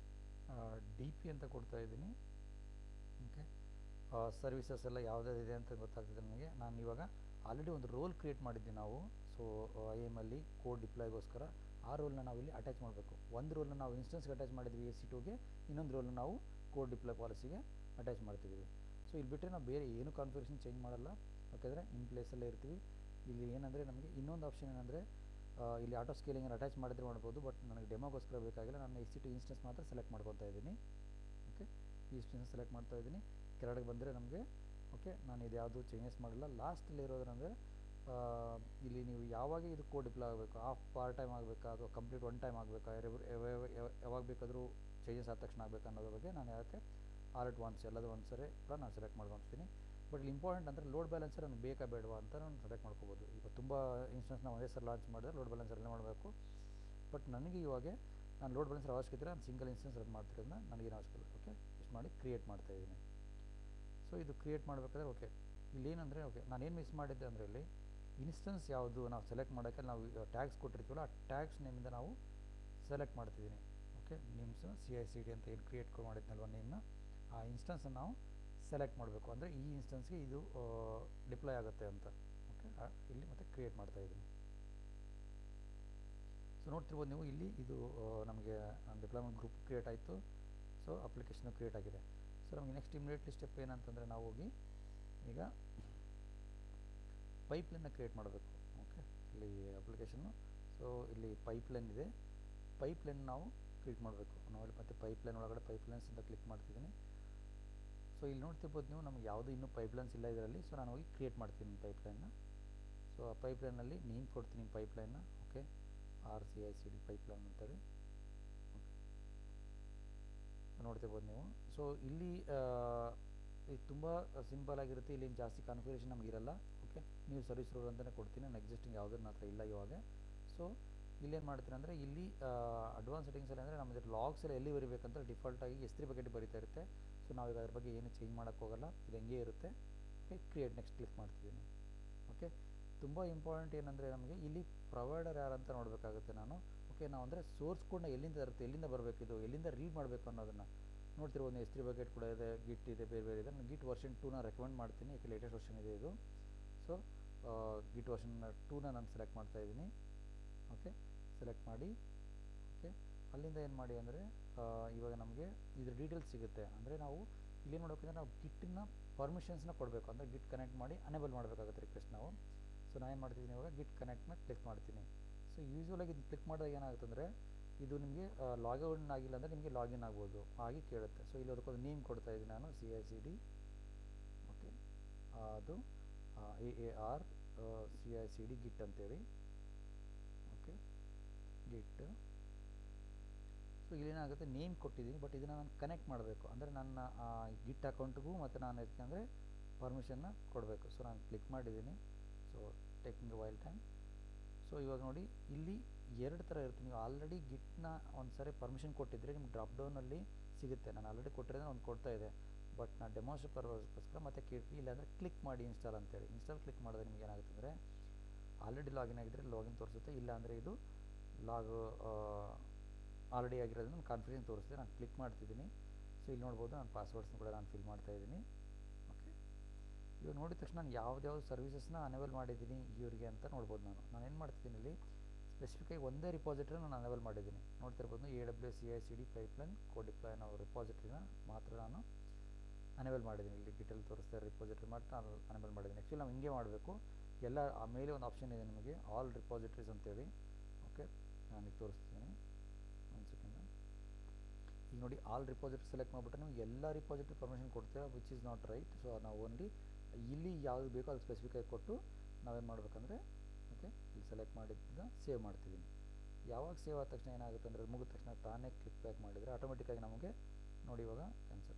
ಡಿ ಪಿ ಅಂತ ಕೊಡ್ತಾ ಇದ್ದೀನಿ ಓಕೆ ಸರ್ವಿಸಸ್ ಎಲ್ಲ ಯಾವುದಾದಿದೆ ಅಂತ ಗೊತ್ತಾಗ್ತಿದೆ ನನಗೆ ನಾನು ಇವಾಗ ಆಲ್ರೆಡಿ ಒಂದು ರೋಲ್ ಕ್ರಿಯೇಟ್ ಮಾಡಿದ್ವಿ ನಾವು ಸೊ ಐ ಎಮ್ ಅಲ್ಲಿ ಕೋಡ್ ಡಿಪ್ಲಾಯ್ಗೋಸ್ಕರ ಆ ರೋಲ್ನ ನಾವು ಇಲ್ಲಿ ಅಟ್ಯಾಚ್ ಮಾಡಬೇಕು ಒಂದು ರೋಲ್ನ ನಾವು ಇನ್ಸ್ಟೆನ್ಸ್ಗೆ ಅಟ್ಯಾಚ್ ಮಾಡಿದ್ವಿ ಎ ಸಿ ಟೂಗೆ ಇನ್ನೊಂದು ರೋಲ್ನ ನಾವು ಕೋಡ್ ಡಿಪ್ಲಾಯ್ ಪಾಲಿಸಿಗೆ ಅಟ್ಯಾಚ್ ಮಾಡ್ತಿದ್ದೀವಿ ಸೊ ಇಲ್ಲಿ ಬಿಟ್ಟರೆ ನಾವು ಬೇರೆ ಏನು ಕಾನ್ಫಿಗರೇಷನ್ ಚೇಂಜ್ ಮಾಡಲ್ಲ ಯಾಕಂದರೆ ಇನ್ ಪ್ಲೇಸಲ್ಲೇ ಇರ್ತೀವಿ ಇಲ್ಲಿ ಏನಂದರೆ ನಮಗೆ ಇನ್ನೊಂದು ಆಪ್ಷನ್ ಏನಂದರೆ ಇಲ್ಲಿ ಆಟೋ ಸ್ಕೇಲಿಂಗ್ ಅಟ್ಯಾಚ್ ಮಾಡಿದ್ರೆ ಮಾಡ್ಬೋದು ಬಟ್ ನನಗೆ ಡೆಮೋಗೋಸ್ಕರ ಬೇಕಾಗಿಲ್ಲ ನಾನು ಎ ಸಿ ಟು ಇನ್ಸ್ಟೆನ್ಸ್ ಮಾತ್ರ ಸೆಲೆಕ್ಟ್ ಮಾಡ್ಕೊತಾ ಇದ್ದೀನಿ ಓಕೆ ಈ ಇನ್ಸ್ಟೆನ್ಸ್ ಸೆಲೆಕ್ಟ್ ಮಾಡ್ತಾ ಇದ್ದೀನಿ ಕೆಳಗಡೆ ಬಂದರೆ ನಮಗೆ ಓಕೆ ನಾನು ಇದು ಯಾವುದು ಚೇಂಜಸ್ ಮಾಡಿಲ್ಲ ಲಾಸ್ಟಲ್ಲಿ ಇರೋದ್ರಂದರೆ ಇಲ್ಲಿ ನೀವು ಯಾವಾಗ ಇದು ಕೋಡ್ ಡಿಪ್ಲೈ ಆಗಬೇಕು ಆಫ್ ಪಾರ್ಟ್ ಟೈಮ್ ಆಗಬೇಕಾ ಅಥವಾ ಕಂಪ್ಲೀಟ್ ಒನ್ ಟೈಮ್ ಆಗಬೇಕಾ ಯಾವಾಗ ಬೇಕಾದರೂ ಚೇಂಜಸ್ ಆದ ತಕ್ಷಣ ಆಗಬೇಕಾ ಅನ್ನೋದ್ರ ಬಗ್ಗೆ ನಾನು ಯಾಕೆ ಆಲ್ ಅಟ್ ಒನ್ಸ್ ಎಲ್ಲದೂ ಒಂದು ಸರಿ ಕೂಡ ನಾನು ಸೆಲೆಕ್ಟ್ ಮಾಡ್ಕೊತೀನಿ ಬಟ್ ಇಲ್ಲಿ ಇಂಪಾರ್ಟೆಂಟ್ ಅಂದರೆ ಲೋಡ್ ಬ್ಯಾಲೆನ್ಸರ್ ನನಗೆ ಬೇಕಾ ಬೇಡವಾ ಅಂತ ನಾನು ಸೆಲೆಕ್ಟ್ ಮಾಡ್ಕೋಬೋದು ಈಗ ತುಂಬ ಇನ್ಸ್ಟೆನ್ಸ್ನ ಒಂದೇ ಸರಿ ಲಾಂಚ್ ಮಾಡಿದ್ರೆ ಲೋಡ್ ಬ್ಯಾಲೆನ್ಸರಲ್ಲೇ ಮಾಡಬೇಕು ಬಟ್ ನನಗೆ ಇವಾಗ ನಾನು ಲೋಡ್ ಬ್ಯಾಲೆನ್ಸರ್ ಅವಶ್ಯಕತೆ ಇದ್ದರೆ ನಾನು ಸಿಂಗಲ್ ಇನ್ಸ್ಟೆನ್ಸ್ ರನ್ ಮಾಡ್ತಿರೋದ್ರಿಂದ ನನಗೇನು ಅವಶ್ಯಕತೆ ಓಕೆ ಇಷ್ಟು ಮಾಡಿ ಕ್ರಿಯೇಟ್ ಮಾಡ್ತಾ ಇದ್ದೀನಿ ಸೊ ಇದು ಕ್ರಿಯೇಟ್ ಮಾಡಬೇಕಾದ್ರೆ ಓಕೆ ಇಲ್ಲಿ ಏನಂದರೆ ಓಕೆ ನಾನೇನು ಮಿಸ್ ಮಾಡಿದ್ದೆ ಅಂದರೆ ಇಲ್ಲಿ ಇನ್ಸ್ಟೆನ್ಸ್ ಯಾವುದು ನಾವು ಸೆಲೆಕ್ಟ್ ಮಾಡೋಕ್ಕೆ ನಾವು ಟ್ಯಾಗ್ಸ್ ಕೊಟ್ಟಿರ್ತೀವಲ್ಲ ಆ ಟ್ಯಾಗ್ಸ್ ನೇಮಿಂದ ನಾವು ಸೆಲೆಕ್ಟ್ ಮಾಡ್ತಿದ್ದೀನಿ okay names C I C D ಅಂತ ಏನು ಕ್ರಿಯೇಟ್ ಮಾಡಿದ್ನಲ್ವ ನೇಮ್ನ ಆ ಇನ್ಸ್ಟೆನ್ಸನ್ನು ನಾವು ಸೆಲೆಕ್ಟ್ ಮಾಡಬೇಕು ಅಂದರೆ ಈ ಇನ್ಸ್ಟೆನ್ಸ್ಗೆ ಇದು ಡಿಪ್ಲಾಯ್ ಆಗುತ್ತೆ ಅಂತ ಓಕೆ ಇಲ್ಲಿ ಮತ್ತೆ ಕ್ರಿಯೇಟ್ ಮಾಡ್ತಾ ಇದ್ದೀನಿ ಸೊ ನೋಡ್ತಿರ್ಬೋದು ನೀವು ಇಲ್ಲಿ ಇದು ನಮಗೆ ಡಿಪ್ಲಾಯ್ಮೆಂಟ್ ಗ್ರೂಪ್ ಕ್ರಿಯೇಟ್ ಆಯಿತು ಸೊ ಅಪ್ಲಿಕೇಶನ್ ಕ್ರಿಯೇಟ್ ಆಗಿದೆ ಸೊ ನಮಗೆ ನೆಕ್ಸ್ಟ್ ಇಮಿಡಿಯೇಟ್ಲಿ ಸ್ಟೆಪ್ ಏನಂತಂದರೆ ನಾವು ಹೋಗಿ ಈಗ ಪೈಪ್ಲೈನ್ನ ಕ್ರಿಯೇಟ್ ಮಾಡಬೇಕು ಓಕೆ ಇಲ್ಲಿ ಅಪ್ಲಿಕೇಶನ್ನು ಸೊ ಇಲ್ಲಿ ಪೈಪ್ಲೈನ್ ಇದೆ ಪೈಪ್ಲೈನ್ ನಾವು ಕ್ರಿಯೇಟ್ ಮಾಡಬೇಕು ನಾವು ಮತ್ತೆ ಪೈಪ್ಲೈನ್ ಒಳಗಡೆ ಪೈಪ್ಲೈನ್ಸ್ ಅಂತ ಕ್ಲಿಕ್ ಮಾಡ್ತಿದ್ದೀನಿ ಸೊ ಇಲ್ಲಿ ನೋಡ್ತಿರ್ಬೋದು ನೀವು ನಮಗೆ ಯಾವುದೂ ಇನ್ನೂ ಪೈಪ್ಲೈನ್ಸ್ ಇಲ್ಲ ಇದರಲ್ಲಿ ಸೊ ನಾನು ಹೋಗಿ ಕ್ರಿಯೇಟ್ ಮಾಡ್ತೀನಿ ಪೈಪ್ಲೈನ್ನ ಸೊ ಆ ಪೈಪ್ಲೈನಲ್ಲಿ ನೇಮ್ ಕೊಡ್ತೀನಿ ಪೈಪ್ಲೈನ್ನ okay R C I C D pipeline ಅಂತೇಳಿ ಓಕೆ ನೋಡ್ತಿರ್ಬೋದು ನೀವು ಸೊ ಇಲ್ಲಿ ಇದು ತುಂಬ ಸಿಂಪಲ್ ಆಗಿರುತ್ತೆ ಇಲ್ಲಿ ಜಾಸ್ತಿ ಕಾನ್ಫಿಗರೇಷನ್ ನಮಗಿರಲ್ಲ ಓಕೆ ನೀವು ಸರ್ವಿಸ್ ರೋಲ್ ಅಂತಲೇ ಕೊಡ್ತೀನಿ ನಾನು ಎಕ್ಸಿಸ್ಟಿಂಗ್ ಯಾವುದೂ ನನ್ನ ಹತ್ರ ಇಲ್ಲ ಇವಾಗ ಸೊ ಇಲ್ಲೇನು ಮಾಡ್ತೀನಿ ಅಂದರೆ ಇಲ್ಲಿ ಅಡ್ವಾನ್ಸ್ ಸೆಟ್ಟಿಂಗ್ಸಲ್ಲಿ ಅಂದರೆ ನಮ್ಮದು ಲಾಗ್ಸ್ ಎಲ್ಲ ಎಲ್ಲಿ ಬರಿಬೇಕಂತ ಡಿಫಾಲ್ಟಾಗಿ ಎಸ್ ತ್ರೀ ಬಕೆಟ್ ಬರಿತಾ ಇರುತ್ತೆ ಸೊ ನಾವೀಗ ಅದ್ರ ಬಗ್ಗೆ ಏನು ಚೇಂಜ್ ಮಾಡೋಕ್ಕೆ ಹೋಗಲ್ಲ ಇದು ಹೆಂಗೆ ಇರುತ್ತೆ ಓಕೆ ಕ್ರಿಯೇಟ್ ನೆಕ್ಸ್ಟ್ ಕ್ಲಿಕ್ ಮಾಡ್ತಿದ್ದೀನಿ ಓಕೆ ತುಂಬ ಇಂಪಾರ್ಟೆಂಟ್ ಏನಂದರೆ ನಮಗೆ ಇಲ್ಲಿ ಪ್ರೊವೈಡರ್ ಯಾರಂತ ನೋಡಬೇಕಾಗುತ್ತೆ ನಾನು ಓಕೆ ನಾವು ಅಂದರೆ ಸೋರ್ಸ್ ಕೋಡ್ನ ಎಲ್ಲಿಂದ ಇರುತ್ತೆ ಎಲ್ಲಿಂದ ಬರಬೇಕು ಇದು ಎಲ್ಲಿಂದ ರೀಡ್ ಮಾಡಬೇಕು ಅನ್ನೋದನ್ನು ನೋಡ್ತಿರ್ಬೋದು ಎಸ್ ತ್ರೀ ಬಕೆಟ್ ಕೂಡ ಇದೆ ಗಿಟ್ ಇದೆ ಬೇರೆ ಬೇರೆ ಇದೆ ನಾನು ಗಿಟ್ ವರ್ಷನ್ ಟೂನ ರೆಕಮೆಂಡ್ ಮಾಡ್ತೀನಿ ಯಾಕೆ ಲೇಟೆಸ್ಟ್ ವರ್ಷನ್ ಇದೆ ಇದು ಸೊ ಗಿಟ್ ವರ್ಷನ್ ಟೂನ ನಾನು ಸೆಲೆಕ್ಟ್ ಮಾಡ್ತಾ ಇದ್ದೀನಿ ಓಕೆ ಸೆಲೆಕ್ಟ್ ಮಾಡಿ ಓಕೆ ಅಲ್ಲಿಂದ ಏನು ಮಾಡಿ ಅಂದರೆ ಇವಾಗ ನಮಗೆ ಇದ್ರ ಡೀಟೇಲ್ಸ್ ಸಿಗುತ್ತೆ ಅಂದರೆ ನಾವು ಇಲ್ಲಿ ನೋಡೋಕಂದ್ರೆ ನಾವು ಗಿಟ್ಟನ್ನ ಪರ್ಮಿಷನ್ಸ್ನ ಕೊಡಬೇಕು ಅಂದರೆ ಗಿಟ್ ಕನೆಕ್ಟ್ ಮಾಡಿ ಅನೇಬಲ್ ಮಾಡಬೇಕಾಗುತ್ತೆ ರಿಕ್ವೆಸ್ಟ್ ನಾವು ಸೊ ನಾನು ಏನು ಮಾಡ್ತಿದ್ದೀನಿ ಇವಾಗ ಗಿಟ್ ಕನೆಕ್ಟ್ನ ಕ್ಲಿಕ್ ಮಾಡ್ತೀನಿ ಸೊ ಯೂಶ್ವಲಾಗಿ ಇದು ಕ್ಲಿಕ್ ಮಾಡಿದಾಗ ಏನಾಗುತ್ತೆ ಅಂದರೆ ಇದು ನಿಮಗೆ ಲಾಗಿನ್ ಆಗಿಲ್ಲ ಅಂದರೆ ನಿಮಗೆ ಲಾಗಿನ್ ಆಗ್ಬೋದು ಆಗಿ ಕೇಳುತ್ತೆ ಸೊ ಇಲ್ಲಿ ಅದಕ್ಕೊಂದು ನೇಮ್ ಕೊಡ್ತಾ ಇದ್ದೀನಿ ನಾನು C I C D okay ಅದು A A R C I C D Git ಅಂತೇಳಿ ಓಕೆ ಗಿಟ್ ಸೊ ಇಲ್ಲೇನಾಗುತ್ತೆ ನೇಮ್ ಕೊಟ್ಟಿದ್ದೀನಿ ಬಟ್ ಇದನ್ನು ನಾನು ಕನೆಕ್ಟ್ ಮಾಡಬೇಕು ಅಂದರೆ ನನ್ನ ಗಿಟ್ ಅಕೌಂಟ್ಗೂ ಮತ್ತು ನಾನು ಯಾಕೆಂದರೆ ಪರ್ಮಿಷನ್ನ ಕೊಡಬೇಕು ಸೊ ನಾನು ಕ್ಲಿಕ್ ಮಾಡಿದ್ದೀನಿ so taking while time so ಇವಾಗ ನೋಡಿ ಇಲ್ಲಿ ಎರಡು ಥರ ಇರುತ್ತೆ ನೀವು ಆಲ್ರೆಡಿ ಗಿಟ್ನ ಒಂದು ಸಾರಿ ಪರ್ಮಿಷನ್ ಕೊಟ್ಟಿದ್ದರೆ ನಿಮ್ಗೆ ಡ್ರಾಪ್ ಡೌನಲ್ಲಿ ಸಿಗುತ್ತೆ ನಾನು ಆಲ್ರೆಡಿ ಕೊಟ್ಟಿರೋದ್ರೆ ಒಂದು ಕೊಡ್ತಾ ಇದೆ ಬಟ್ ನಾನು ಡೆಮಾನ್ಸ್ಟ್ರೇಟ್ ಪರ್ಪಸ್ಗೋಸ್ಕರ ಮತ್ತೆ ಕೇಳ್ತೀನಿ ಇಲ್ಲಾಂದರೆ ಕ್ಲಿಕ್ ಮಾಡಿ ಇನ್ಸ್ಟಾಲ್ ಅಂತೇಳಿ ಇನ್ಸ್ಟಾಲ್ ಕ್ಲಿಕ್ ಮಾಡಿದ್ರೆ ನಿಮ್ಗೆ ಏನಾಗುತ್ತೆ ಅಂದರೆ ಆಲ್ರೆಡಿ ಲಾಗಿನ್ ಆಗಿದ್ದರೆ ಲಾಗಿನ್ ತೋರಿಸುತ್ತೆ ಇಲ್ಲಾಂದರೆ ಇದು ಲಾಗ್ ಆಲ್ರೆಡಿ ಆಗಿರೋದನ್ನ ನಾನು ಕಾನ್ಫಿಡೆನ್ಸ್ ತೋರಿಸ್ತೆ ನಾನು ಕ್ಲಿಕ್ ಮಾಡ್ತಿದ್ದೀನಿ ಸೊ ಇಲ್ಲಿ ನೋಡ್ಬೋದು ನಾನು ಪಾಸ್ವರ್ಡ್ಸ್ನ ಕೂಡ ನಾನು ಫಿಲ್ ಮಾಡ್ತಾ ಇದ್ದೀನಿ ಓಕೆ ಇವಾಗ ನೋಡಿದ ತಕ್ಷಣ ನಾನು ಯಾವ್ದ್ಯಾವ್ದು ಸರ್ವಿಸಸ್ನ ಅನೇಬಲ್ ಮಾಡಿದ್ದೀನಿ ಇವರಿಗೆ ಅಂತ ನೋಡ್ಬೋದು ನಾನು ನಾನು ಏನು ಮಾಡ್ತಿದ್ದೀನಿ ಇಲ್ಲಿ ಸ್ಪೆಸಿಫಿಕಾಗಿ ಒಂದೇ ರಿಪಾಸಿಟ್ರಿ ನಾನು ಅನೇಬಲ್ ಮಾಡಿದ್ದೀನಿ ನೋಡ್ತಿರ್ಬೋದು A W C I C D pipeline code deploy ನಾವು ರಿಪಾಸಿಟ್ರಿನ ಮಾತ್ರ ನಾನು ಅನೇಬಲ್ ಮಾಡಿದ್ದೀನಿ ಇಲ್ಲಿ ಡೀಟೇಲ್ ತೋರಿಸ್ತಾ ರಿಪಾಸಿಟ್ರಿ ಮಾತ್ರ ನಾನು ಅನೇಬಲ್ ಮಾಡಿದ್ದೀನಿ ಆ್ಯಕ್ಚುಲಿ ನಾವು ಹಿಂಗೆ ಮಾಡಬೇಕು ಎಲ್ಲ ಆ ಮೇಲೆ ಒಂದು ಆಪ್ಷನ್ ಇದೆ ನಿಮಗೆ ಆಲ್ ರಿಪಾಸಿಟ್ರೀಸ್ ಅಂತೇಳಿ ಓಕೆ ನಾನೀಗ ತೋರಿಸ್ತೀನಿ ಒಂದು ಸೆಕೆಂಡ್ ಈಗ ನೋಡಿ ಆಲ್ ರಿಪಾಸಿಟ್ರಿ ಸೆಲೆಕ್ಟ್ ಮಾಡಿಬಿಟ್ರೆ ನೀವು ಎಲ್ಲ ರಿಪಾಸಿಟ್ರಿ ಪರ್ಮಿಷನ್ ಕೊಡ್ತೀರಾ which is not right so ನಾವು ಓನ್ಲಿ ಇಲ್ಲಿ ಯಾವುದು ಬೇಕೋ ಅದು ಸ್ಪೆಸಿಫಿಕಾಗಿ ಕೊಟ್ಟು ನಾವೇನು ಮಾಡಬೇಕಂದ್ರೆ ಓಕೆ ಇಲ್ಲಿ ಸೆಲೆಕ್ಟ್ ಮಾಡಿದ್ದ ಸೇವ್ ಮಾಡ್ತಿದ್ದೀನಿ ಯಾವಾಗ ಸೇವ್ ಆದ ತಕ್ಷಣ ಏನಾಗುತ್ತೆ ಅಂದರೆ ಮುಗಿದ ತಕ್ಷಣ ತಾನೇ ಕ್ಲಿಕ್ ಬ್ಯಾಕ್ ಮಾಡಿದರೆ ಆಟೋಮೆಟಿಕ್ಕಾಗಿ ನಮಗೆ ನೋಡಿ ಇವಾಗ ಕ್ಯಾನ್ಸಲ್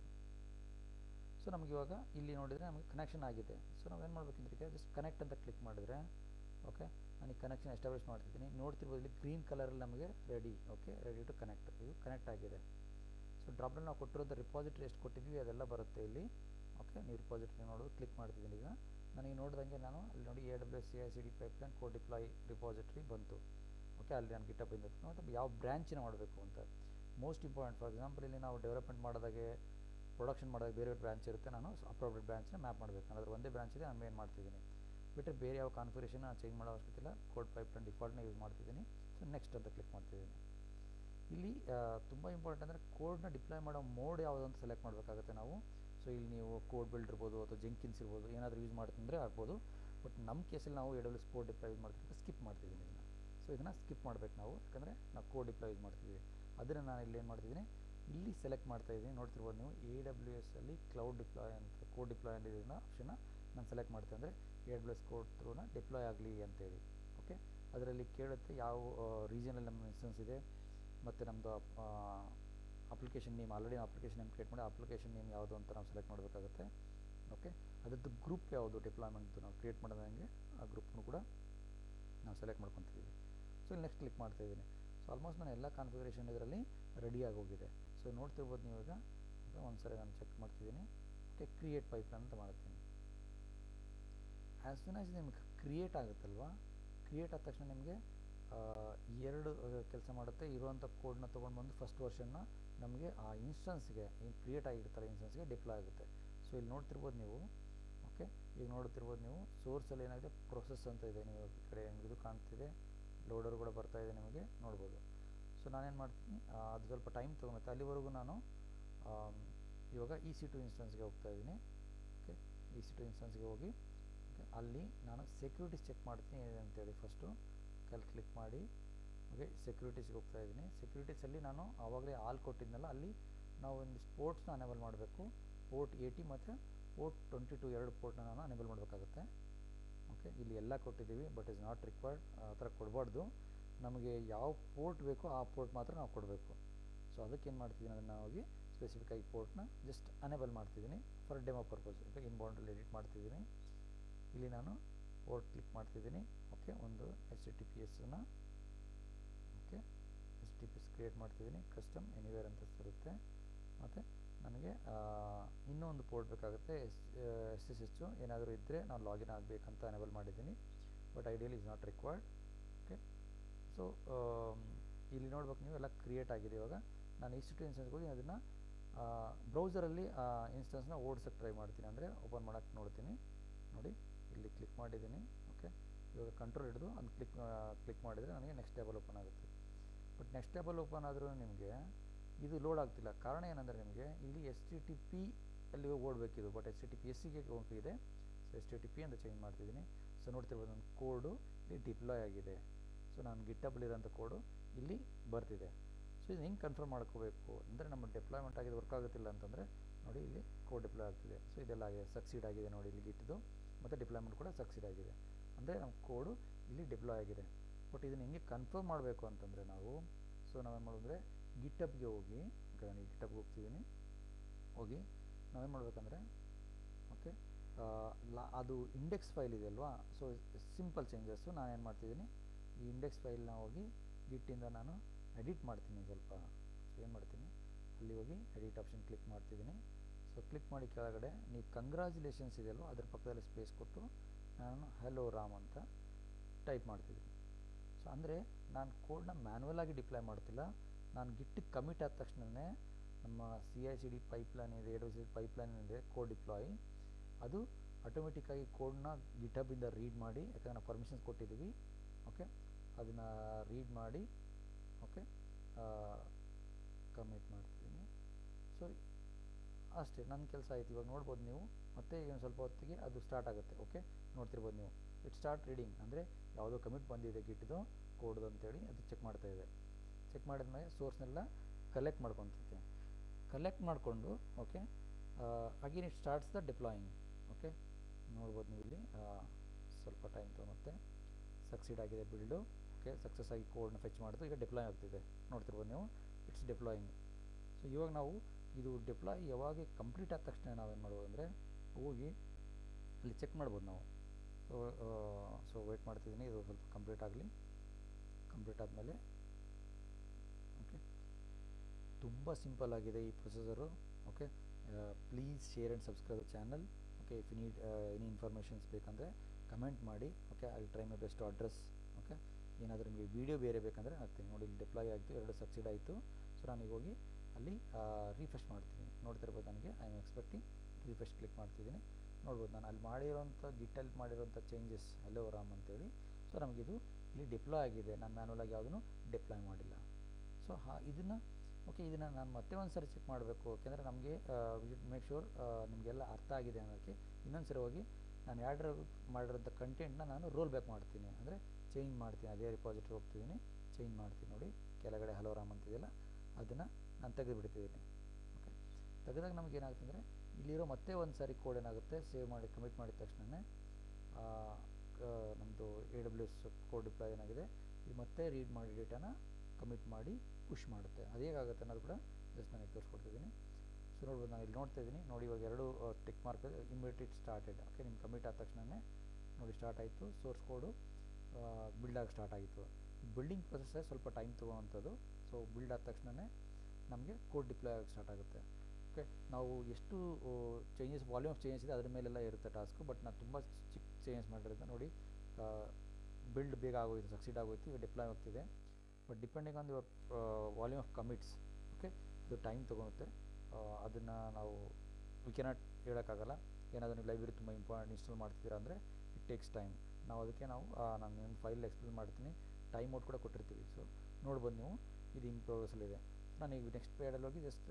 ಸೊ ನಮಗೆ ಇವಾಗ ಇಲ್ಲಿ ನೋಡಿದರೆ ನಮಗೆ ಕನೆಕ್ಷನ್ ಆಗಿದೆ ಸೊ ನಾವೇನು ಮಾಡಬೇಕಂದ್ರೆ ಜಸ್ಟ್ ಕನೆಕ್ಟ್ ಅಂತ ಕ್ಲಿಕ್ ಮಾಡಿದರೆ ಓಕೆ ನಾನು ಈ ಕನೆಕ್ಷನ್ ಎಸ್ಟಾಬ್ಲಿಷ್ ಮಾಡ್ತಿದ್ದೀನಿ ನೋಡ್ತಿರ್ಬೋದು ಇಲ್ಲಿ ಗ್ರೀನ್ ಕಲರಲ್ಲಿ ನಮಗೆ ready okay ready to connect ಇದು ಕನೆಕ್ಟ್ ಆಗಿದೆ ಸೊ ಡ್ರಾಪ್ಡೌನ್ ನಾವು ಕೊಟ್ಟಿರೋದು ರಿಪಾಸಿಟ್ರಿ ಎಷ್ಟು ಕೊಟ್ಟಿದ್ವಿ ಅದೆಲ್ಲ ಬರುತ್ತೆ ಇಲ್ಲಿ ಓಕೆ ನೀವು ರಿಪಾಸಿಟ್ರಿ ನೋಡೋದು ಕ್ಲಿಕ್ ಮಾಡ್ತಿದ್ದೀನಿ ಈಗ ನನಗೆ ನೋಡಿದಂಗೆ ನಾನು ಅಲ್ಲಿ ನೋಡಿ A W C I C D pipeline code deploy repository ಬಂತು ಓಕೆ ಅಲ್ಲಿ ನಾನು ಗಿಟಪ್ ಇಂದ ಮತ್ತು ಯಾವ ಬ್ರ್ಯಾಂಚಿನ ಮಾಡಬೇಕು ಅಂತ ಮೋಸ್ಟ್ ಇಂಪಾರ್ಟೆಂಟ್ ಫಾರ್ ಎಕ್ಸಾಂಪಲ್ ಇಲ್ಲಿ ನಾವು ಡೆವಲಪ್ಮೆಂಟ್ ಮಾಡಿದಾಗೆ ಪ್ರೊಡಕ್ಷನ್ ಮಾಡಿದಾಗ ಬೇರೆ ಬೇರೆ ಬ್ರಾಂಚ್ ಇರುತ್ತೆ ನಾನು ಅಪ್ರೋಪ್ರೇಟ್ ಬ್ರಾಂಚ್ನ ಮ್ಯಾಪ್ ಮಾಡಬೇಕು ನಾನು ಒಂದೇ ಬ್ರಾಂಚ್ ಇದೆ ನಾನು ಏನು ಮಾಡ್ತಿದ್ದೀನಿ ಬಿಟ್ಟರೆ ಬೇರೆ ಯಾವ ಕಾನ್ಫಿಗರೇಷನ್ ಚೇಂಜ್ ಮಾಡೋ ಅವಶ್ಯಕತೆ ಇಲ್ಲ ಕೋಡ್ ಪೈಪ್ಲೈನ್ ಡಿಫಾಲ್ಟ್ನ ಯೂಸ್ ಮಾಡ್ತಿದ್ದೀನಿ ಸೊ ನೆಕ್ಸ್ಟ್ ಅಂತ ಕ್ಲಿಕ್ ಮಾಡ್ತಿದ್ದೀನಿ ಇಲ್ಲಿ ತುಂಬ ಇಂಪಾರ್ಟೆಂಟ್ ಅಂದರೆ ಕೋಡ್ನ ಡಿಪ್ಲಾಯ್ ಮಾಡೋ ಮೋಡ್ ಯಾವುದು ಅಂತ ಸೆಲೆಕ್ಟ್ ಮಾಡಬೇಕಾಗುತ್ತೆ ನಾವು ಸೊ ಇಲ್ಲಿ ನೀವು ಕೋಡ್ ಬಿಲ್ಡ್ ಇರ್ಬೋದು ಅಥವಾ ಜೆಂಕಿನ್ಸ್ ಇರ್ಬೋದು ಏನಾದರೂ ಯೂಸ್ ಮಾಡ್ತಿದ್ರೆ ಆಗ್ಬೋದು ಬಟ್ ನಮ್ಮ ಕೇಸಲ್ಲಿ ನಾವು A W code deploy use ಮಾಡ್ತಿದ್ರೆ ಸ್ಕಿಪ್ ಮಾಡ್ತಿದ್ದೀನಿ ಇದನ್ನು ಸೊ ಇದನ್ನು ಸ್ಕಿಪ್ ಮಾಡಬೇಕು ನಾವು ಯಾಕಂದರೆ ನಾವು ಕೋಡ್ ಡಿಪ್ಲಾಯ್ ಯೂಸ್ ಮಾಡ್ತಿದ್ದೀವಿ ಅದನ್ನು ನಾನು ಇಲ್ಲಿ ಏನು ಮಾಡ್ತಿದ್ದೀನಿ ಇಲ್ಲಿ ಸೆಲೆಕ್ಟ್ ಮಾಡ್ತಾ ಇದ್ದೀನಿ ನೋಡ್ತಿರ್ಬೋದು ನೀವು ಎ ಡಬ್ಲ್ಯೂ ಎಸ್ ಅಲ್ಲಿ ಕ್ಲೌಡ್ ಡಿಪ್ಲಾಯ್ ಅಂತ ಕೋಡ್ ಡಿಪ್ಲಾಯ್ ಅಂತ ಇದನ್ನ ಆಪ್ಷನ್ನ ನಾನು ಸೆಲೆಕ್ಟ್ ಮಾಡ್ತೀನಿ ಅಂದರೆ ಎ ಡಬ್ಲ್ಯೂ ಎಸ್ ಕೋಡ್ ಥ್ರೂನ ಡಿಪ್ಲಾಯ್ ಆಗಲಿ ಅಂತೇಳಿ ಓಕೆ ಅದರಲ್ಲಿ ಕೇಳುತ್ತೆ ಯಾವ ರೀಜನಲ್ಲಿ ನಮ್ಮ ಇನ್ಸ್ಟೆನ್ಸ್ ಇದೆ ಮತ್ತು ನಮ್ಮದು application name already application name create ಮಾಡಿ ಅಪ್ಲಿಕೇಶನ್ ನೇಮ್ ಯಾವುದು ಅಂತ ನಾವು ಸೆಲೆಕ್ಟ್ ಮಾಡಬೇಕಾಗುತ್ತೆ ಓಕೆ ಅದರದ್ದು ಗ್ರೂಪ್ ಯಾವುದು ಡಿಪ್ಲಾಯ್ಮೆಂಟ್ದು ನಾವು ಕ್ರಿಯೇಟ್ ಮಾಡಿದಂಗೆ ಆ ಗ್ರೂಪ್ನು ಕೂಡ ನಾವು ಸೆಲೆಕ್ಟ್ ಮಾಡ್ಕೊತಿದ್ದೀವಿ ಸೊ ಇಲ್ಲಿ ನೆಕ್ಸ್ಟ್ ಕ್ಲಿಕ್ ಮಾಡ್ತಾ ಇದ್ದೀನಿ ಸೊ ಆಲ್ಮೋಸ್ಟ್ ನಾನು ಎಲ್ಲ ಕಾನ್ಫಿಗರೇಷನ್ ಇದರಲ್ಲಿ ರೆಡಿಯಾಗಿ ಹೋಗಿದೆ ಸೊ ನೋಡ್ತಿರ್ಬೋದು ನೀವು ಈಗ ಓಕೆ ಒಂದು ಸರಿ ನಾನು ಚೆಕ್ ಮಾಡ್ತಿದ್ದೀನಿ ಓಕೆ ಕ್ರಿಯೇಟ್ ಪೈಪ್ಲೈನ್ ಅಂತ ಮಾಡ್ತೀನಿ ಆ್ಯಸ್ ಸೂನ್ ಆಸ್ ನಿಮ್ಗೆ ಕ್ರಿಯೇಟ್ ಆಗುತ್ತಲ್ವಾ ಕ್ರಿಯೇಟ್ ಆದ ತಕ್ಷಣ ನಿಮಗೆ ಎರಡು ಕೆಲಸ ಮಾಡುತ್ತೆ ಇರುವಂಥ ಕೋಡ್ನ ತೊಗೊಂಡು ಬಂದು ಫಸ್ಟ್ ವರ್ಷನ್ನ ನಮಗೆ ಆ ಇನ್ಸ್ಟೆನ್ಸ್ಗೆ ಏನು ಕ್ರಿಯೇಟ್ ಆಗಿರ್ತಾರೆ ಇನ್ಸ್ಟೆನ್ಸ್ಗೆ ಡಿಪ್ಲಾಯ್ ಆಗುತ್ತೆ ಸೊ ಇಲ್ಲಿ ನೋಡ್ತಿರ್ಬೋದು ನೀವು ಓಕೆ ಈಗ ನೋಡ್ತಿರ್ಬೋದು ನೀವು ಸೋರ್ಸಲ್ಲಿ ಏನಾಗಿದೆ ಪ್ರೊಸೆಸ್ ಅಂತ ಇದೆ ನೀವು ಈ ಕಡೆ ಇದು ಕಾಣ್ತಿದೆ ಲೋಡರ್ ಕೂಡ ಬರ್ತಾ ಇದೆ ನಿಮಗೆ ನೋಡ್ಬೋದು ಸೊ ನಾನೇನು ಮಾಡ್ತೀನಿ ಅದು ಸ್ವಲ್ಪ ಟೈಮ್ ತೊಗೊಳುತ್ತೆ ಅಲ್ಲಿವರೆಗೂ ನಾನು ಇವಾಗ ಇ ಸಿ ಟು ಇನ್ಸ್ಟೆನ್ಸ್ಗೆ ಹೋಗ್ತಾ ಇದ್ದೀನಿ ಓಕೆ ಇ ಸಿ ಟು ಇನ್ಸ್ಟೆನ್ಸ್ಗೆ ಹೋಗಿ ಓಕೆ ಅಲ್ಲಿ ನಾನು ಸೆಕ್ಯೂರಿಟೀಸ್ ಚೆಕ್ ಮಾಡ್ತೀನಿ ಏನಿದೆ ಅಂತೇಳಿ ಫಸ್ಟು ಕಲ್ ಕ್ಲಿಕ್ ಮಾಡಿ ಓಕೆ ಸೆಕ್ಯೂರಿಟೀಸ್ಗೆ ಹೋಗ್ತಾ ಇದ್ದೀನಿ ಸೆಕ್ಯೂರಿಟೀಸಲ್ಲಿ ನಾನು ಆವಾಗಲೇ ಆಲ್ ಕೊಟ್ಟಿದ್ನಲ್ಲ ಅಲ್ಲಿ ನಾವು ಒಂದು ಸ್ಪೋರ್ಟ್ಸ್ನ ಅನೇಬಲ್ ಮಾಡಬೇಕು ಪೋರ್ಟ್ ಏಯ್ಟಿ ಮತ್ತು ಪೋರ್ಟ್ ಟ್ವೆಂಟಿ ಟು ಎರಡು ಪೋರ್ಟ್ನ ನಾನು ಅನೇಬಲ್ ಮಾಡಬೇಕಾಗುತ್ತೆ ಓಕೆ ಇಲ್ಲಿ ಎಲ್ಲ ಕೊಟ್ಟಿದ್ದೀವಿ ಬಟ್ ಇಸ್ ನಾಟ್ ರಿಕ್ವೈರ್ಡ್ ಆ ಥರ ಕೊಡಬಾರ್ದು ನಮಗೆ ಯಾವ ಪೋರ್ಟ್ ಬೇಕೋ ಆ ಪೋರ್ಟ್ ಮಾತ್ರ ನಾವು ಕೊಡಬೇಕು ಸೊ ಅದಕ್ಕೆ ಏನು ಮಾಡ್ತಿದ್ದೀನಿ ಅದನ್ನು ಹೋಗಿ ಸ್ಪೆಸಿಫಿಕಾಗಿ ಪೋರ್ಟ್ನ ಜಸ್ಟ್ ಅನೇಬಲ್ ಮಾಡ್ತಿದ್ದೀನಿ ಫಾರ್ ಡೆಮೋ ಪರ್ಪಸ್ ಓಕೆ ಇನ್ಬೌಂಡಲ್ಲಿ ಎಡಿಟ್ ಮಾಡ್ತಿದ್ದೀನಿ ಇಲ್ಲಿ ನಾನು ಪೋರ್ಟ್ ಕ್ಲಿಕ್ ಮಾಡ್ತಿದ್ದೀನಿ ಓಕೆ ಒಂದು ಎಚ್ ಟಿ ಪಿ ಎಸ್ನ ಕ್ರಿಯೇಟ್ ಮಾಡ್ತಿದ್ದೀನಿ ಕಸ್ಟಮ್ ಎನಿವೇರ್ ಅಂತ ಸಿರುತ್ತೆ ಮತ್ತು ನನಗೆ ಇನ್ನೂ ಒಂದು ಪೋರ್ಟ್ ಬೇಕಾಗುತ್ತೆ ಎಸ್ ಎಸ್ ಎಸ್ ಎಚ್ಚು ಏನಾದರೂ ಇದ್ದರೆ ನಾನು ಲಾಗಿನ್ ಆಗಬೇಕಂತ ಎನೇಬಲ್ ಮಾಡಿದ್ದೀನಿ but ideal is not required okay so ಇಲ್ಲಿ ನೋಡ್ಬೇಕು ನೀವು ಎಲ್ಲ ಕ್ರಿಯೇಟ್ ಆಗಿದೆ ಇವಾಗ ನಾನು ಇಷ್ಟು ಇನ್ಸ್ಟೆನ್ಸ್ಗೆ ಹೋಗಿ ಅದನ್ನು ಬ್ರೌಸರಲ್ಲಿ ಆ ಇನ್ಸ್ಟೆನ್ಸ್ನ ಓಡ್ಸೋಕ್ಕೆ ಟ್ರೈ ಮಾಡ್ತೀನಿ ಅಂದರೆ ಓಪನ್ ಮಾಡೋಕ್ಕೆ ನೋಡ್ತೀನಿ ನೋಡಿ ಇಲ್ಲಿ ಕ್ಲಿಕ್ ಮಾಡಿದ್ದೀನಿ ಓಕೆ ಇವಾಗ ಕಂಟ್ರೋಲ್ ಹಿಡಿದು ಅದು ಕ್ಲಿಕ್ ಕ್ಲಿಕ್ ಮಾಡಿದರೆ ನನಗೆ ನೆಕ್ಸ್ಟ್ ಟೇಬಲ್ ಓಪನ್ ಆಗುತ್ತೆ ಬಟ್ ನೆಕ್ಸ್ಟ್ ಟೇಬಲ್ ಓಪನ್ ಆದರೂ ನಿಮಗೆ ಇದು ಲೋಡ್ ಆಗ್ತಿಲ್ಲ ಕಾರಣ ಏನಂದರೆ ನಿಮಗೆ ಇಲ್ಲಿ ಎಸ್ ಟಿ ಟಿ ಪಿ ಅಲ್ಲಿ ಓಡಬೇಕಿದು but S T T P S ಸಿಗೆ ಹೋಗಿದೆ so S T T P ಅಂತ ಚೇಂಜ್ ಮಾಡ್ತಿದ್ದೀನಿ ಸೊ ನೋಡ್ತಿರ್ಬೋದು ನನ್ನ ಕೋಡು ಇಲ್ಲಿ ಡಿಪ್ಲಾಯ್ ಆಗಿದೆ ಸೊ ನಾನು ಗಿಟ್ಟಬಲ್ಲಿರೋಂಥ ಕೋಡು ಇಲ್ಲಿ ಬರ್ತಿದೆ ಸೊ ಇದು ಹೆಂಗೆ ಕನ್ಫರ್ಮ್ ಮಾಡ್ಕೋಬೇಕು ಅಂದರೆ ನಮ್ಮ ಡಿಪ್ಲಾಯ್ಮೆಂಟ್ ಆಗಿದೆ ವರ್ಕ್ ಆಗುತ್ತಿಲ್ಲ ಅಂತಂದರೆ ನೋಡಿ ಇಲ್ಲಿ ಕೋಡ್ ಡಿಪ್ಲಾಯ್ ಆಗ್ತಿದೆ ಸೊ ಇದೆಲ್ಲ ಆಗಿದೆ ಸಕ್ಸೀಡ್ ಆಗಿದೆ ನೋಡಿ ಇಲ್ಲಿ ಗಿಟ್ಟಿದ್ದು ಮತ್ತು ಡಿಪ್ಲಾಯ್ಮೆಂಟ್ ಕೂಡ ಸಕ್ಸೀಡ್ ಆಗಿದೆ ಅಂದರೆ ನಮ್ಮ ಕೋಡು ಇಲ್ಲಿ ಡಿಪ್ಲಾಯ್ ಆಗಿದೆ ಬಟ್ ಇದನ್ನು ಹೆಂಗೆ ಕನ್ಫರ್ಮ್ ಮಾಡಬೇಕು ಅಂತಂದರೆ ನಾವು ಸೊ ನಾವೇನು ಮಾಡೋದಂದರೆ ಗಿಟಬ್ಗೆ ಹೋಗಿ ಓಕೆ ನಾನು ಗಿಟಬ್ಗೆ ಹೋಗ್ತಿದ್ದೀನಿ ಹೋಗಿ ನಾವೇನು ಮಾಡಬೇಕಂದ್ರೆ ಓಕೆ ಲಾ ಅದು ಇಂಡೆಕ್ಸ್ ಫೈಲ್ ಇದೆ ಅಲ್ವಾ ಸೊ ಸಿಂಪಲ್ ಚೇಂಜಸ್ಸು ನಾನು ಏನು ಮಾಡ್ತಿದ್ದೀನಿ ಈ ಇಂಡೆಕ್ಸ್ ಫೈಲ್ನ ಹೋಗಿ ಗಿಟ್ಟಿಂದ ನಾನು ಎಡಿಟ್ ಮಾಡ್ತೀನಿ ಸ್ವಲ್ಪ ಸೊ ಏನು ಮಾಡ್ತೀನಿ ಅಲ್ಲಿ ಹೋಗಿ ಎಡಿಟ್ ಆಪ್ಷನ್ ಕ್ಲಿಕ್ ಮಾಡ್ತಿದ್ದೀನಿ ಸೊ ಕ್ಲಿಕ್ ಮಾಡಿ ಕೆಳಗಡೆ ನೀವು ಕಂಗ್ರ್ಯಾಚುಲೇಷನ್ಸ್ ಇದೆಯಲ್ವ ಅದ್ರ ಪಕ್ಕದಲ್ಲಿ ಸ್ಪೇಸ್ ಕೊಟ್ಟು ನಾನು ಹಲೋ ರಾಮ್ ಅಂತ ಟೈಪ್ ಮಾಡ್ತಿದ್ದೀನಿ ಸೊ ಅಂದರೆ ನಾನು ಕೋಡ್ನ ಮ್ಯಾನ್ಯಲ್ ಆಗಿ ಡಿಪ್ಲೈ ಮಾಡ್ತಿಲ್ಲ ನಾನು ಗಿಟ್ಟಿಗೆ ಕಮಿಟ್ ಆದ ತಕ್ಷಣವೇ ನಮ್ಮ C I C D pipeline ಇದೆ ಎ ಸಿ ಪೈಪ್ಲೈನ್ ಇದೆ ಕೋಡ್ ಡಿಪ್ಲಾಯ್ ಅದು ಆಟೋಮೆಟಿಕ್ಕಾಗಿ ಕೋಡ್ನ ಗಿಟಬಿಂದ ರೀಡ್ ಮಾಡಿ ಯಾಕಂದರೆ ನಾವು ಪರ್ಮಿಷನ್ಸ್ ಕೊಟ್ಟಿದ್ದೀವಿ ಓಕೆ ಅದನ್ನು ರೀಡ್ ಮಾಡಿ ಓಕೆ ಕಮಿಟ್ ಮಾಡ್ತಿದ್ದೀನಿ ಸೊ ಅಷ್ಟೇ ನನ್ನ ಕೆಲಸ ಆಯಿತು ಇವಾಗ ನೋಡ್ಬೋದು ನೀವು ಮತ್ತೆ ಏನು ಸ್ವಲ್ಪ ಹೊತ್ತಿಗೆ ಅದು ಸ್ಟಾರ್ಟ್ ಆಗುತ್ತೆ ಓಕೆ ನೋಡ್ತಿರ್ಬೋದು ನೀವು ಇಟ್ ಸ್ಟಾರ್ಟ್ ರೀಡಿಂಗ್ ಅಂದರೆ ಯಾವುದೋ ಕಮಿಟ್ ಬಂದಿದೆ ಗಿಟ್ಟಿದು ಕೋಡ್ದು ಅಂತೇಳಿ ಅದು ಚೆಕ್ ಮಾಡ್ತಾ ಇದೆ ಚೆಕ್ ಮಾಡಿದ್ಮೇಲೆ ಸೋರ್ಸ್ನೆಲ್ಲ ಕಲೆಕ್ಟ್ ಮಾಡ್ಕೊತೈತೆ ಕಲೆಕ್ಟ್ ಮಾಡಿಕೊಂಡು okay again it starts the deploying okay ನೋಡ್ಬೋದು ನೀವು ಇಲ್ಲಿ ಸ್ವಲ್ಪ ಟೈಮ್ ತೊಗೊಳುತ್ತೆ ಸಕ್ಸೀಡ್ ಆಗಿದೆ ಬಿಲ್ಡು ಓಕೆ ಸಕ್ಸಸ್ ಆಗಿ ಕೋಡ್ನ ಫೆಚ್ ಮಾಡಿದ್ದು ಈಗ ಡಿಪ್ಲಾಯ್ ಆಗ್ತಿದೆ ನೋಡ್ತಿರ್ಬೋದು ನೀವು ಇಟ್ಸ್ ಡಿಪ್ಲಾಯಿಂಗ್ ಸೊ ಇವಾಗ ನಾವು ಇದು ಡಿಪ್ಲಾಯ್ ಯಾವಾಗ ಕಂಪ್ಲೀಟ್ ಆದ ತಕ್ಷಣ ನಾವೇನು ಮಾಡ್ಬೋದು ಅಂದರೆ ಹೋಗಿ ಅಲ್ಲಿ ಚೆಕ್ ಮಾಡ್ಬೋದು ನಾವು ಸೊ ಸೊ ವೆಯ್ಟ್ ಮಾಡ್ತಿದ್ದೀನಿ ಇದು ಸ್ವಲ್ಪ ಕಂಪ್ಲೀಟ್ ಆಗಲಿ ಕಂಪ್ಲೀಟ್ ಆದಮೇಲೆ ಓಕೆ ತುಂಬ ಸಿಂಪಲ್ ಆಗಿದೆ ಈ processor okay please share and subscribe channel okay if you need any informations ಬೇಕಂದರೆ ಕಮೆಂಟ್ ಮಾಡಿ okay I try my best address okay ಏನಾದರೂ ನಿಮಗೆ ವೀಡಿಯೋ ಬೇರೆ ಬೇಕಂದರೆ ಹಾಕ್ತೀನಿ ನೋಡಿ ಇಲ್ಲಿ ಡಿಪ್ಲಾಯ್ ಆಯಿತು ಎರಡು ಸಕ್ಸೀಡ್ ಆಯಿತು ಸೊ ನಾನೀಗ ಹೋಗಿ ಅಲ್ಲಿ ರಿಫ್ರೆಶ್ ಮಾಡ್ತೀನಿ ನೋಡ್ತಿರ್ಬೋದು ನನಗೆ I am expecting refresh click ಮಾಡ್ತಿದ್ದೀನಿ ನೋಡ್ಬೋದು ನಾನು ಅಲ್ಲಿ ಮಾಡಿರೋಂಥ ಗಿಟ್ಟಲ್ಲಿ ಮಾಡಿರೋಂಥ ಚೇಂಜಸ್ ಹಲೋ ರಾಮ್ ಅಂತೇಳಿ ಸೊ ನಮಗಿದು ಇಲ್ಲಿ ಡಿಪ್ಲಾಯ್ ಆಗಿದೆ ನಾನು ಮ್ಯಾನುವಲಾಗಿ ಯಾವುದನ್ನು ಡಿಪ್ಲಾಯ್ ಮಾಡಿಲ್ಲ ಸೊ ಹಾ ಇದನ್ನು ಓಕೆ ಇದನ್ನು ನಾನು ಮತ್ತೆ ಒಂದು ಸರಿ ಚೆಕ್ ಮಾಡಬೇಕು ಯಾಕೆಂದರೆ ನಮಗೆ ಮೇಕ್ ಶೂರ್ ನಿಮಗೆಲ್ಲ ಅರ್ಥ ಆಗಿದೆ ಅನ್ನೋಕ್ಕೆ ಇನ್ನೊಂದು ಸರಿ ಹೋಗಿ ನಾನು ಯಾರ್ಡ್ರ ಮಾಡಿರೋಂಥ ಕಂಟೆಂಟ್ನ ನಾನು ರೋಲ್ ಬ್ಯಾಕ್ ಮಾಡ್ತೀನಿ ಅಂದರೆ ಚೇಂಜ್ ಮಾಡ್ತೀನಿ ಅದೇ ರಿಪಾಸಿಟ್ರಿ ಹೋಗ್ತಿದ್ದೀನಿ ಚೇಂಜ್ ಮಾಡ್ತೀನಿ ನೋಡಿ ಕೆಳಗಡೆ ಹಲೋ ರಾಮ್ ಅಂತಿದೆಯಲ್ಲ ಅದನ್ನು ನಾನು ತೆಗೆದುಬಿಡ್ತಿದ್ದೀನಿ ಓಕೆ ತೆಗೆದಾಗ ನಮ್ಗೆ ಏನಾಗುತ್ತೆ ಅಂದರೆ ಇಲ್ಲಿರೋ ಮತ್ತೆ ಒಂದು ಸಾರಿ ಕೋಡ್ ಏನಾಗುತ್ತೆ ಸೇವ್ ಮಾಡಿ ಕಮಿಟ್ ಮಾಡಿದ ತಕ್ಷಣವೇ ನಮ್ಮದು A W S code deploy ಏನಾಗಿದೆ ಇದು ಮತ್ತೆ ರೀಡ್ ಮಾಡಿ ಡೇಟಾನ ಕಮಿಟ್ ಮಾಡಿ ಪುಷ್ ಮಾಡುತ್ತೆ ಅದು ಹೇಗಾಗುತ್ತೆ ಅನ್ನೋದು ಕೂಡ ಜಸ್ಟ್ ನಾನು ತೋರಿಸ್ಕೊಡ್ತಿದ್ದೀನಿ ಸೊ ನೋಡ್ಬೋದು ನಾನು ಇಲ್ಲಿ ನೋಡ್ತಾ ಇದ್ದೀನಿ ನೋಡಿ ಇವಾಗ ಎರಡು tick mark immediate started okay ನಿಮ್ಮ ಕಮಿಟ್ ಆದ ತಕ್ಷಣವೇ ನೋಡಿ ಸ್ಟಾರ್ಟ್ ಆಯಿತು ಸೋರ್ಸ್ ಕೋಡು ಬಿಲ್ಡ್ ಆಗಿ ಸ್ಟಾರ್ಟ್ ಆಗಿತ್ತು ಬಿಲ್ಡಿಂಗ್ ಪ್ರೊಸೆಸ್ಸೇ ಸ್ವಲ್ಪ ಟೈಮ್ ತೊಗೊಳೋವಂಥದ್ದು ಸೊ ಬಿಲ್ಡ್ ಆದ ತಕ್ಷಣವೇ ನಮಗೆ ಕೋಡ್ ಡಿಪ್ಲಾಯ್ ಆಗಿ ಸ್ಟಾರ್ಟ್ ಆಗುತ್ತೆ ಓಕೆ ನಾವು ಎಷ್ಟು ಚೇಂಜಸ್ ವಾಲ್ಯೂಮ್ ಆಫ್ ಚೇಂಜಸ್ ಇದೆ ಅದ್ರ ಮೇಲೆಲ್ಲ ಇರುತ್ತೆ ಟಾಸ್ಕು ಬಟ್ ನಾನು ತುಂಬ ಚಿಕ್ಕ ಚೇಂಜಸ್ ಮಾಡಿರೋದ್ರಿಂದ ನೋಡಿ ಬಿಲ್ಡ್ ಬೇಗ ಆಗೋಯ್ತು ಸಕ್ಸೀಡ್ ಆಗೋಯ್ತು ಈಗ ಡಿಪ್ಲಾಯ್ ಆಗ್ತಿದೆ but depending on your volume of commits okay ಅದು ಟೈಮ್ ತೊಗೊಳುತ್ತೆ ಅದನ್ನು ನಾವು ವಿ ಕೆನಾಟ್ ಹೇಳೋಕ್ಕಾಗಲ್ಲ ಏನಾದರೂ ನೀವು ಲೈಬ್ರರಿ ತುಂಬ ಇಂಪಾರ್ಟೆಂಟ್ ಇನ್ಸ್ಟಾಲ್ ಮಾಡ್ತಿದ್ದೀರಾ ಅಂದರೆ ಇಟ್ ಟೇಕ್ಸ್ ಟೈಮ್ ನಾವು ಅದಕ್ಕೆ ನಾವು ನಾನು ಒಂದು ಫೈಲ್ ಎಕ್ಸ್ಪ್ಲೇನ್ ಮಾಡ್ತೀನಿ ಟೈಮ್ ಔಟ್ ಕೂಡ ಕೊಟ್ಟಿರ್ತೀವಿ ಸೊ ನೋಡ್ಬೋದು ನೀವು ಇದು ಇನ್ ಪ್ರೋಗ್ರೆಸ್ಸಲ್ಲಿದೆ ನಾನು ಈಗ ನೆಕ್ಸ್ಟ್ ಪೇಡಲ್ಲಿ ಹೋಗಿ ಜಸ್ಟ್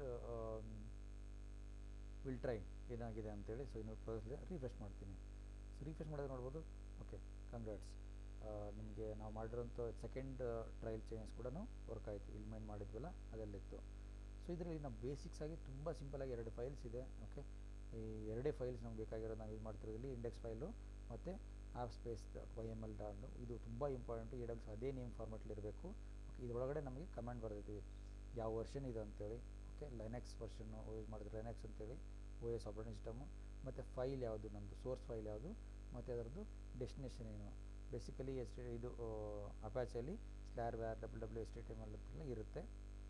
ವಿಲ್ ಟ್ರೈ ಏನಾಗಿದೆ ಅಂತೇಳಿ ಸೊ ಇನ್ನು ಪ್ರೋಗ್ರೆಸ್ ರಿಫ್ರೆಶ್ ಮಾಡ್ತೀನಿ ಸೊ ರಿಫ್ರೆಶ್ ಮಾಡಿದ್ರೆ ನೋಡ್ಬೋದು ಓಕೆ ಕಂಗ್ರಾಟ್ಸ್ ನಿಮಗೆ ನಾವು ಮಾಡಿರೋಂಥ ಸೆಕೆಂಡ್ ಟ್ರಯಲ್ ಚೇಂಜಸ್ ಕೂಡ ವರ್ಕ್ ಆಯಿತು ಇಲ್ಲಿ ಮೈನ್ ಮಾಡಿದ್ವಲ್ಲ ಅದೆಲ್ಲಿತ್ತು ಸೊ ಇದರಲ್ಲಿ ನಾವು ಬೇಸಿಕ್ಸ್ ಆಗಿ ತುಂಬ ಸಿಂಪಲಾಗಿ ಎರಡು ಫೈಲ್ಸ್ ಇದೆ ಓಕೆ ಈ ಎರಡೇ ಫೈಲ್ಸ್ ನಮ್ಗೆ ಬೇಕಾಗಿರೋದು ನಾವು ಯೂಸ್ ಮಾಡ್ತಿರೋದ್ರಲ್ಲಿ ಇಂಡೆಕ್ಸ್ ಫೈಲು ಮತ್ತು app space Y M L dot ಇದು ತುಂಬ ಇಂಪಾರ್ಟೆಂಟು ಎ ಡಬ್ಲ್ಯೂಸ್ ಅದೇ ನೇಮ್ ಫಾರ್ಮೆಟ್ಲಿ ಇರಬೇಕು ಓಕೆ ಇದರೊಳಗಡೆ ನಮಗೆ ಕಮೆಂಟ್ ಬರ್ತಿದ್ದೀವಿ ಯಾವ ವರ್ಷನ್ ಇದೆ ಅಂತೇಳಿ ಓಕೆ ಲೈನೆಕ್ಸ್ ವರ್ಷನ್ನು ಯೂಸ್ ಮಾಡಿದ್ರೆ ಲೈನೆಕ್ಸ್ ಅಂತೇಳಿ ಓ ಎಸ್ ಆಪ್ರೇಟಿಂಗ್ ಸಿಸ್ಟಮು ಮತ್ತು ಫೈಲ್ ಯಾವುದು ನಮ್ಮದು ಸೋರ್ಸ್ ಫೈಲ್ ಯಾವುದು ಮತ್ತು ಅದರದ್ದು ಡೆಸ್ಟಿನೇಷನ್ ಏನು ಬೇಸಿಕಲಿ ಎಸ್ ಇದು ಅಪ್ಯಾಚಲ್ಲಿ slash var W W S T T M L ಇರುತ್ತೆ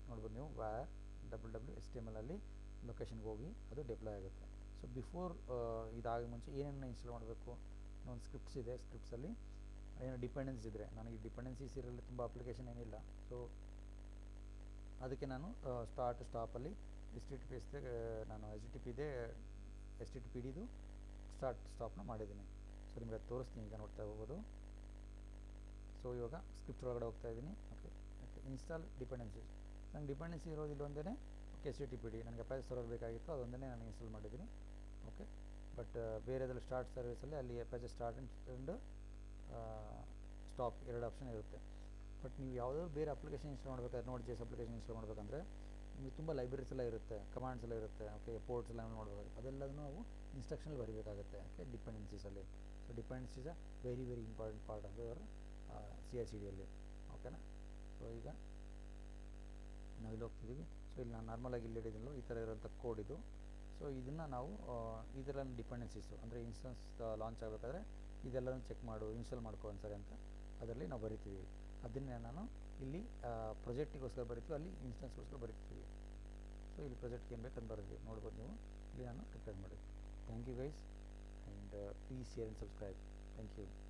ನೋಡ್ಬೋದು ನೀವು var double W S T M ಎಲಲ್ಲಿ ಲೊಕೇಶನ್ಗೆ ಹೋಗಿ ಅದು ಡಿಪ್ಲಾಯ್ ಆಗುತ್ತೆ ಸೊ ಬಿಫೋರ್ ಇದಾಗ ಮುಂಚೆ ಏನೇನು ಇನ್ಸ್ಟಾಲ್ ಮಾಡಬೇಕು ಒಂದು ಸ್ಕ್ರಿಪ್ಟ್ಸ್ ಇದೆ ಸ್ಕ್ರಿಪ್ಟ್ಸಲ್ಲಿ ಏನೋ ಡಿಪೆಂಡೆನ್ಸ್ ಇದ್ದರೆ ನನಗೆ ಡಿಪೆಂಡೆನ್ಸೀಸ್ ಇರಲಿ ತುಂಬ ಅಪ್ಲಿಕೇಶನ್ ಏನಿಲ್ಲ ಸೊ ಅದಕ್ಕೆ ನಾನು ಸ್ಟಾರ್ಟ್ ಸ್ಟಾಪಲ್ಲಿ S T T P S ನಾನು ಎಸ್ ಟಿ ಟಿ ಪಿದೆ ಎಸ್ ಟಿ ಟಿ ಪಿ ಡಿದು ಸ್ಟಾರ್ಟ್ ಸ್ಟಾಪ್ನ ಮಾಡಿದ್ದೀನಿ ಸೊ ನಿಮಗೆ ಅದು ತೋರಿಸ್ತೀನಿ ಈಗ ನೋಡ್ತಾ ಹೋಗ್ಬೋದು ಸೊ ಇವಾಗ ಸ್ಕ್ರಿಪ್ಟ್ ಒಳಗಡೆ ಹೋಗ್ತಾ ಇದ್ದೀನಿ ಓಕೆ ಓಕೆ ಇನ್ಸ್ಟಾಲ್ ಡಿಪೆಂಡೆನ್ಸೀಸ್ ನಂಗೆ ಡಿಪೆಂಡೆನ್ಸಿ ಇರೋದಿಲ್ಲ ಒಂದೇ okay S T T P D ನನಗೆ ಅಪ್ಯಾಚ್ ಸರ್ವರ್ ಬೇಕಾಗಿತ್ತು ಅದೊಂದೇ ನಾನು ಇನ್ಸ್ಟಾಲ್ ಮಾಡಿದ್ದೀನಿ ಓಕೆ ಬಟ್ ಬೇರೆದ್ರಲ್ಲಿ ಸ್ಟಾರ್ಟ್ ಸರ್ವಿಸಲ್ಲಿ ಅಲ್ಲಿ ಅಪ್ಯಾಚ್ ಸ್ಟಾರ್ಟ್ ಆ್ಯಂಡ್ ಸ್ಟಾಪ್ ಎರಡು ಆಪ್ಷನ್ ಇರುತ್ತೆ ಬಟ್ ನೀವು ಯಾವುದಾದ್ರು ಬೇರೆ ಅಪ್ಲಿಕೇಶನ್ ಇನ್ಸ್ಟಾಲ್ ಮಾಡಬೇಕಾದ್ರೆ ನೋಡಿ ಜೇಸ್ ಅಪ್ಲಿಕೇಶನ್ ಇನ್ಸ್ಟಾಲ್ ಮಾಡಬೇಕಂದ್ರೆ ನಿಮಗೆ ತುಂಬ ಲೈಬ್ರರೀಸ್ ಎಲ್ಲ ಇರುತ್ತೆ ಕಮಾಂಡ್ಸ್ ಎಲ್ಲ ಇರುತ್ತೆ ಓಕೆ ಪೋರ್ಟ್ಸ್ ಎಲ್ಲ ನೋಡಬೇಕಾಗುತ್ತೆ ಅದೆಲ್ಲದನ್ನು ನಾವು ಇನ್ಸ್ಟ್ರಕ್ಷನಲ್ಲಿ ಬರೀಬೇಕಾಗುತ್ತೆ ಓಕೆ ಡಿಪೆಂಡೆನ್ಸೀಸಲ್ಲಿ so dependencies a very very important part of your C I C ಡಿಯಲ್ಲಿ ಓಕೆನಾ ಸೊ ಈಗ ನಾವಿಲ್ಲಿ ಹೋಗ್ತಿದ್ದೀವಿ ಸೊ ಇಲ್ಲಿ ನಾನು ನಾರ್ಮಲಾಗಿ ಇಲ್ಲಿ ಹಿಡಿದಿಲ್ಲ ಈ ಥರ ಇರೋಂಥ ಕೋಡ್ ಇದು ಸೊ ಇದನ್ನು ನಾವು ಇದೆಲ್ಲ ಡಿಪೆಂಡೆನ್ಸೀಸು ಅಂದರೆ ಇನ್ಸ್ಟನ್ಸ್ ಲಾಂಚ್ ಆಗಬೇಕಾದ್ರೆ ಇದೆಲ್ಲನೂ ಚೆಕ್ ಮಾಡು ಇನ್ಸ್ಟಾಲ್ ಮಾಡ್ಕೊ ಒಂದ್ಸರಿ ಅಂತ ಅದರಲ್ಲಿ ನಾವು ಬರಿತೀವಿ ಅದನ್ನೇ ನಾನು ಇಲ್ಲಿ ಪ್ರೊಜೆಕ್ಟಿಗೋಸ್ಕರ ಬರಿತೀವಿ ಅಲ್ಲಿ ಇನ್ಸ್ಟೆನ್ಸ್ಗೋಸ್ಕರ ಬರಿತೀವಿ ಸೊ ಇಲ್ಲಿ ಪ್ರೊಜೆಕ್ಟ್ಗೆ ಏನು ಬೇಕು ಅಂತ ಬರೀತೀವಿ ನೋಡ್ಬೋದು ನೀವು ಇಲ್ಲಿ ನಾನು ರಿಪೇರ್ ಮಾಡಿದ್ವಿ thank you guys and please share and subscribe thank you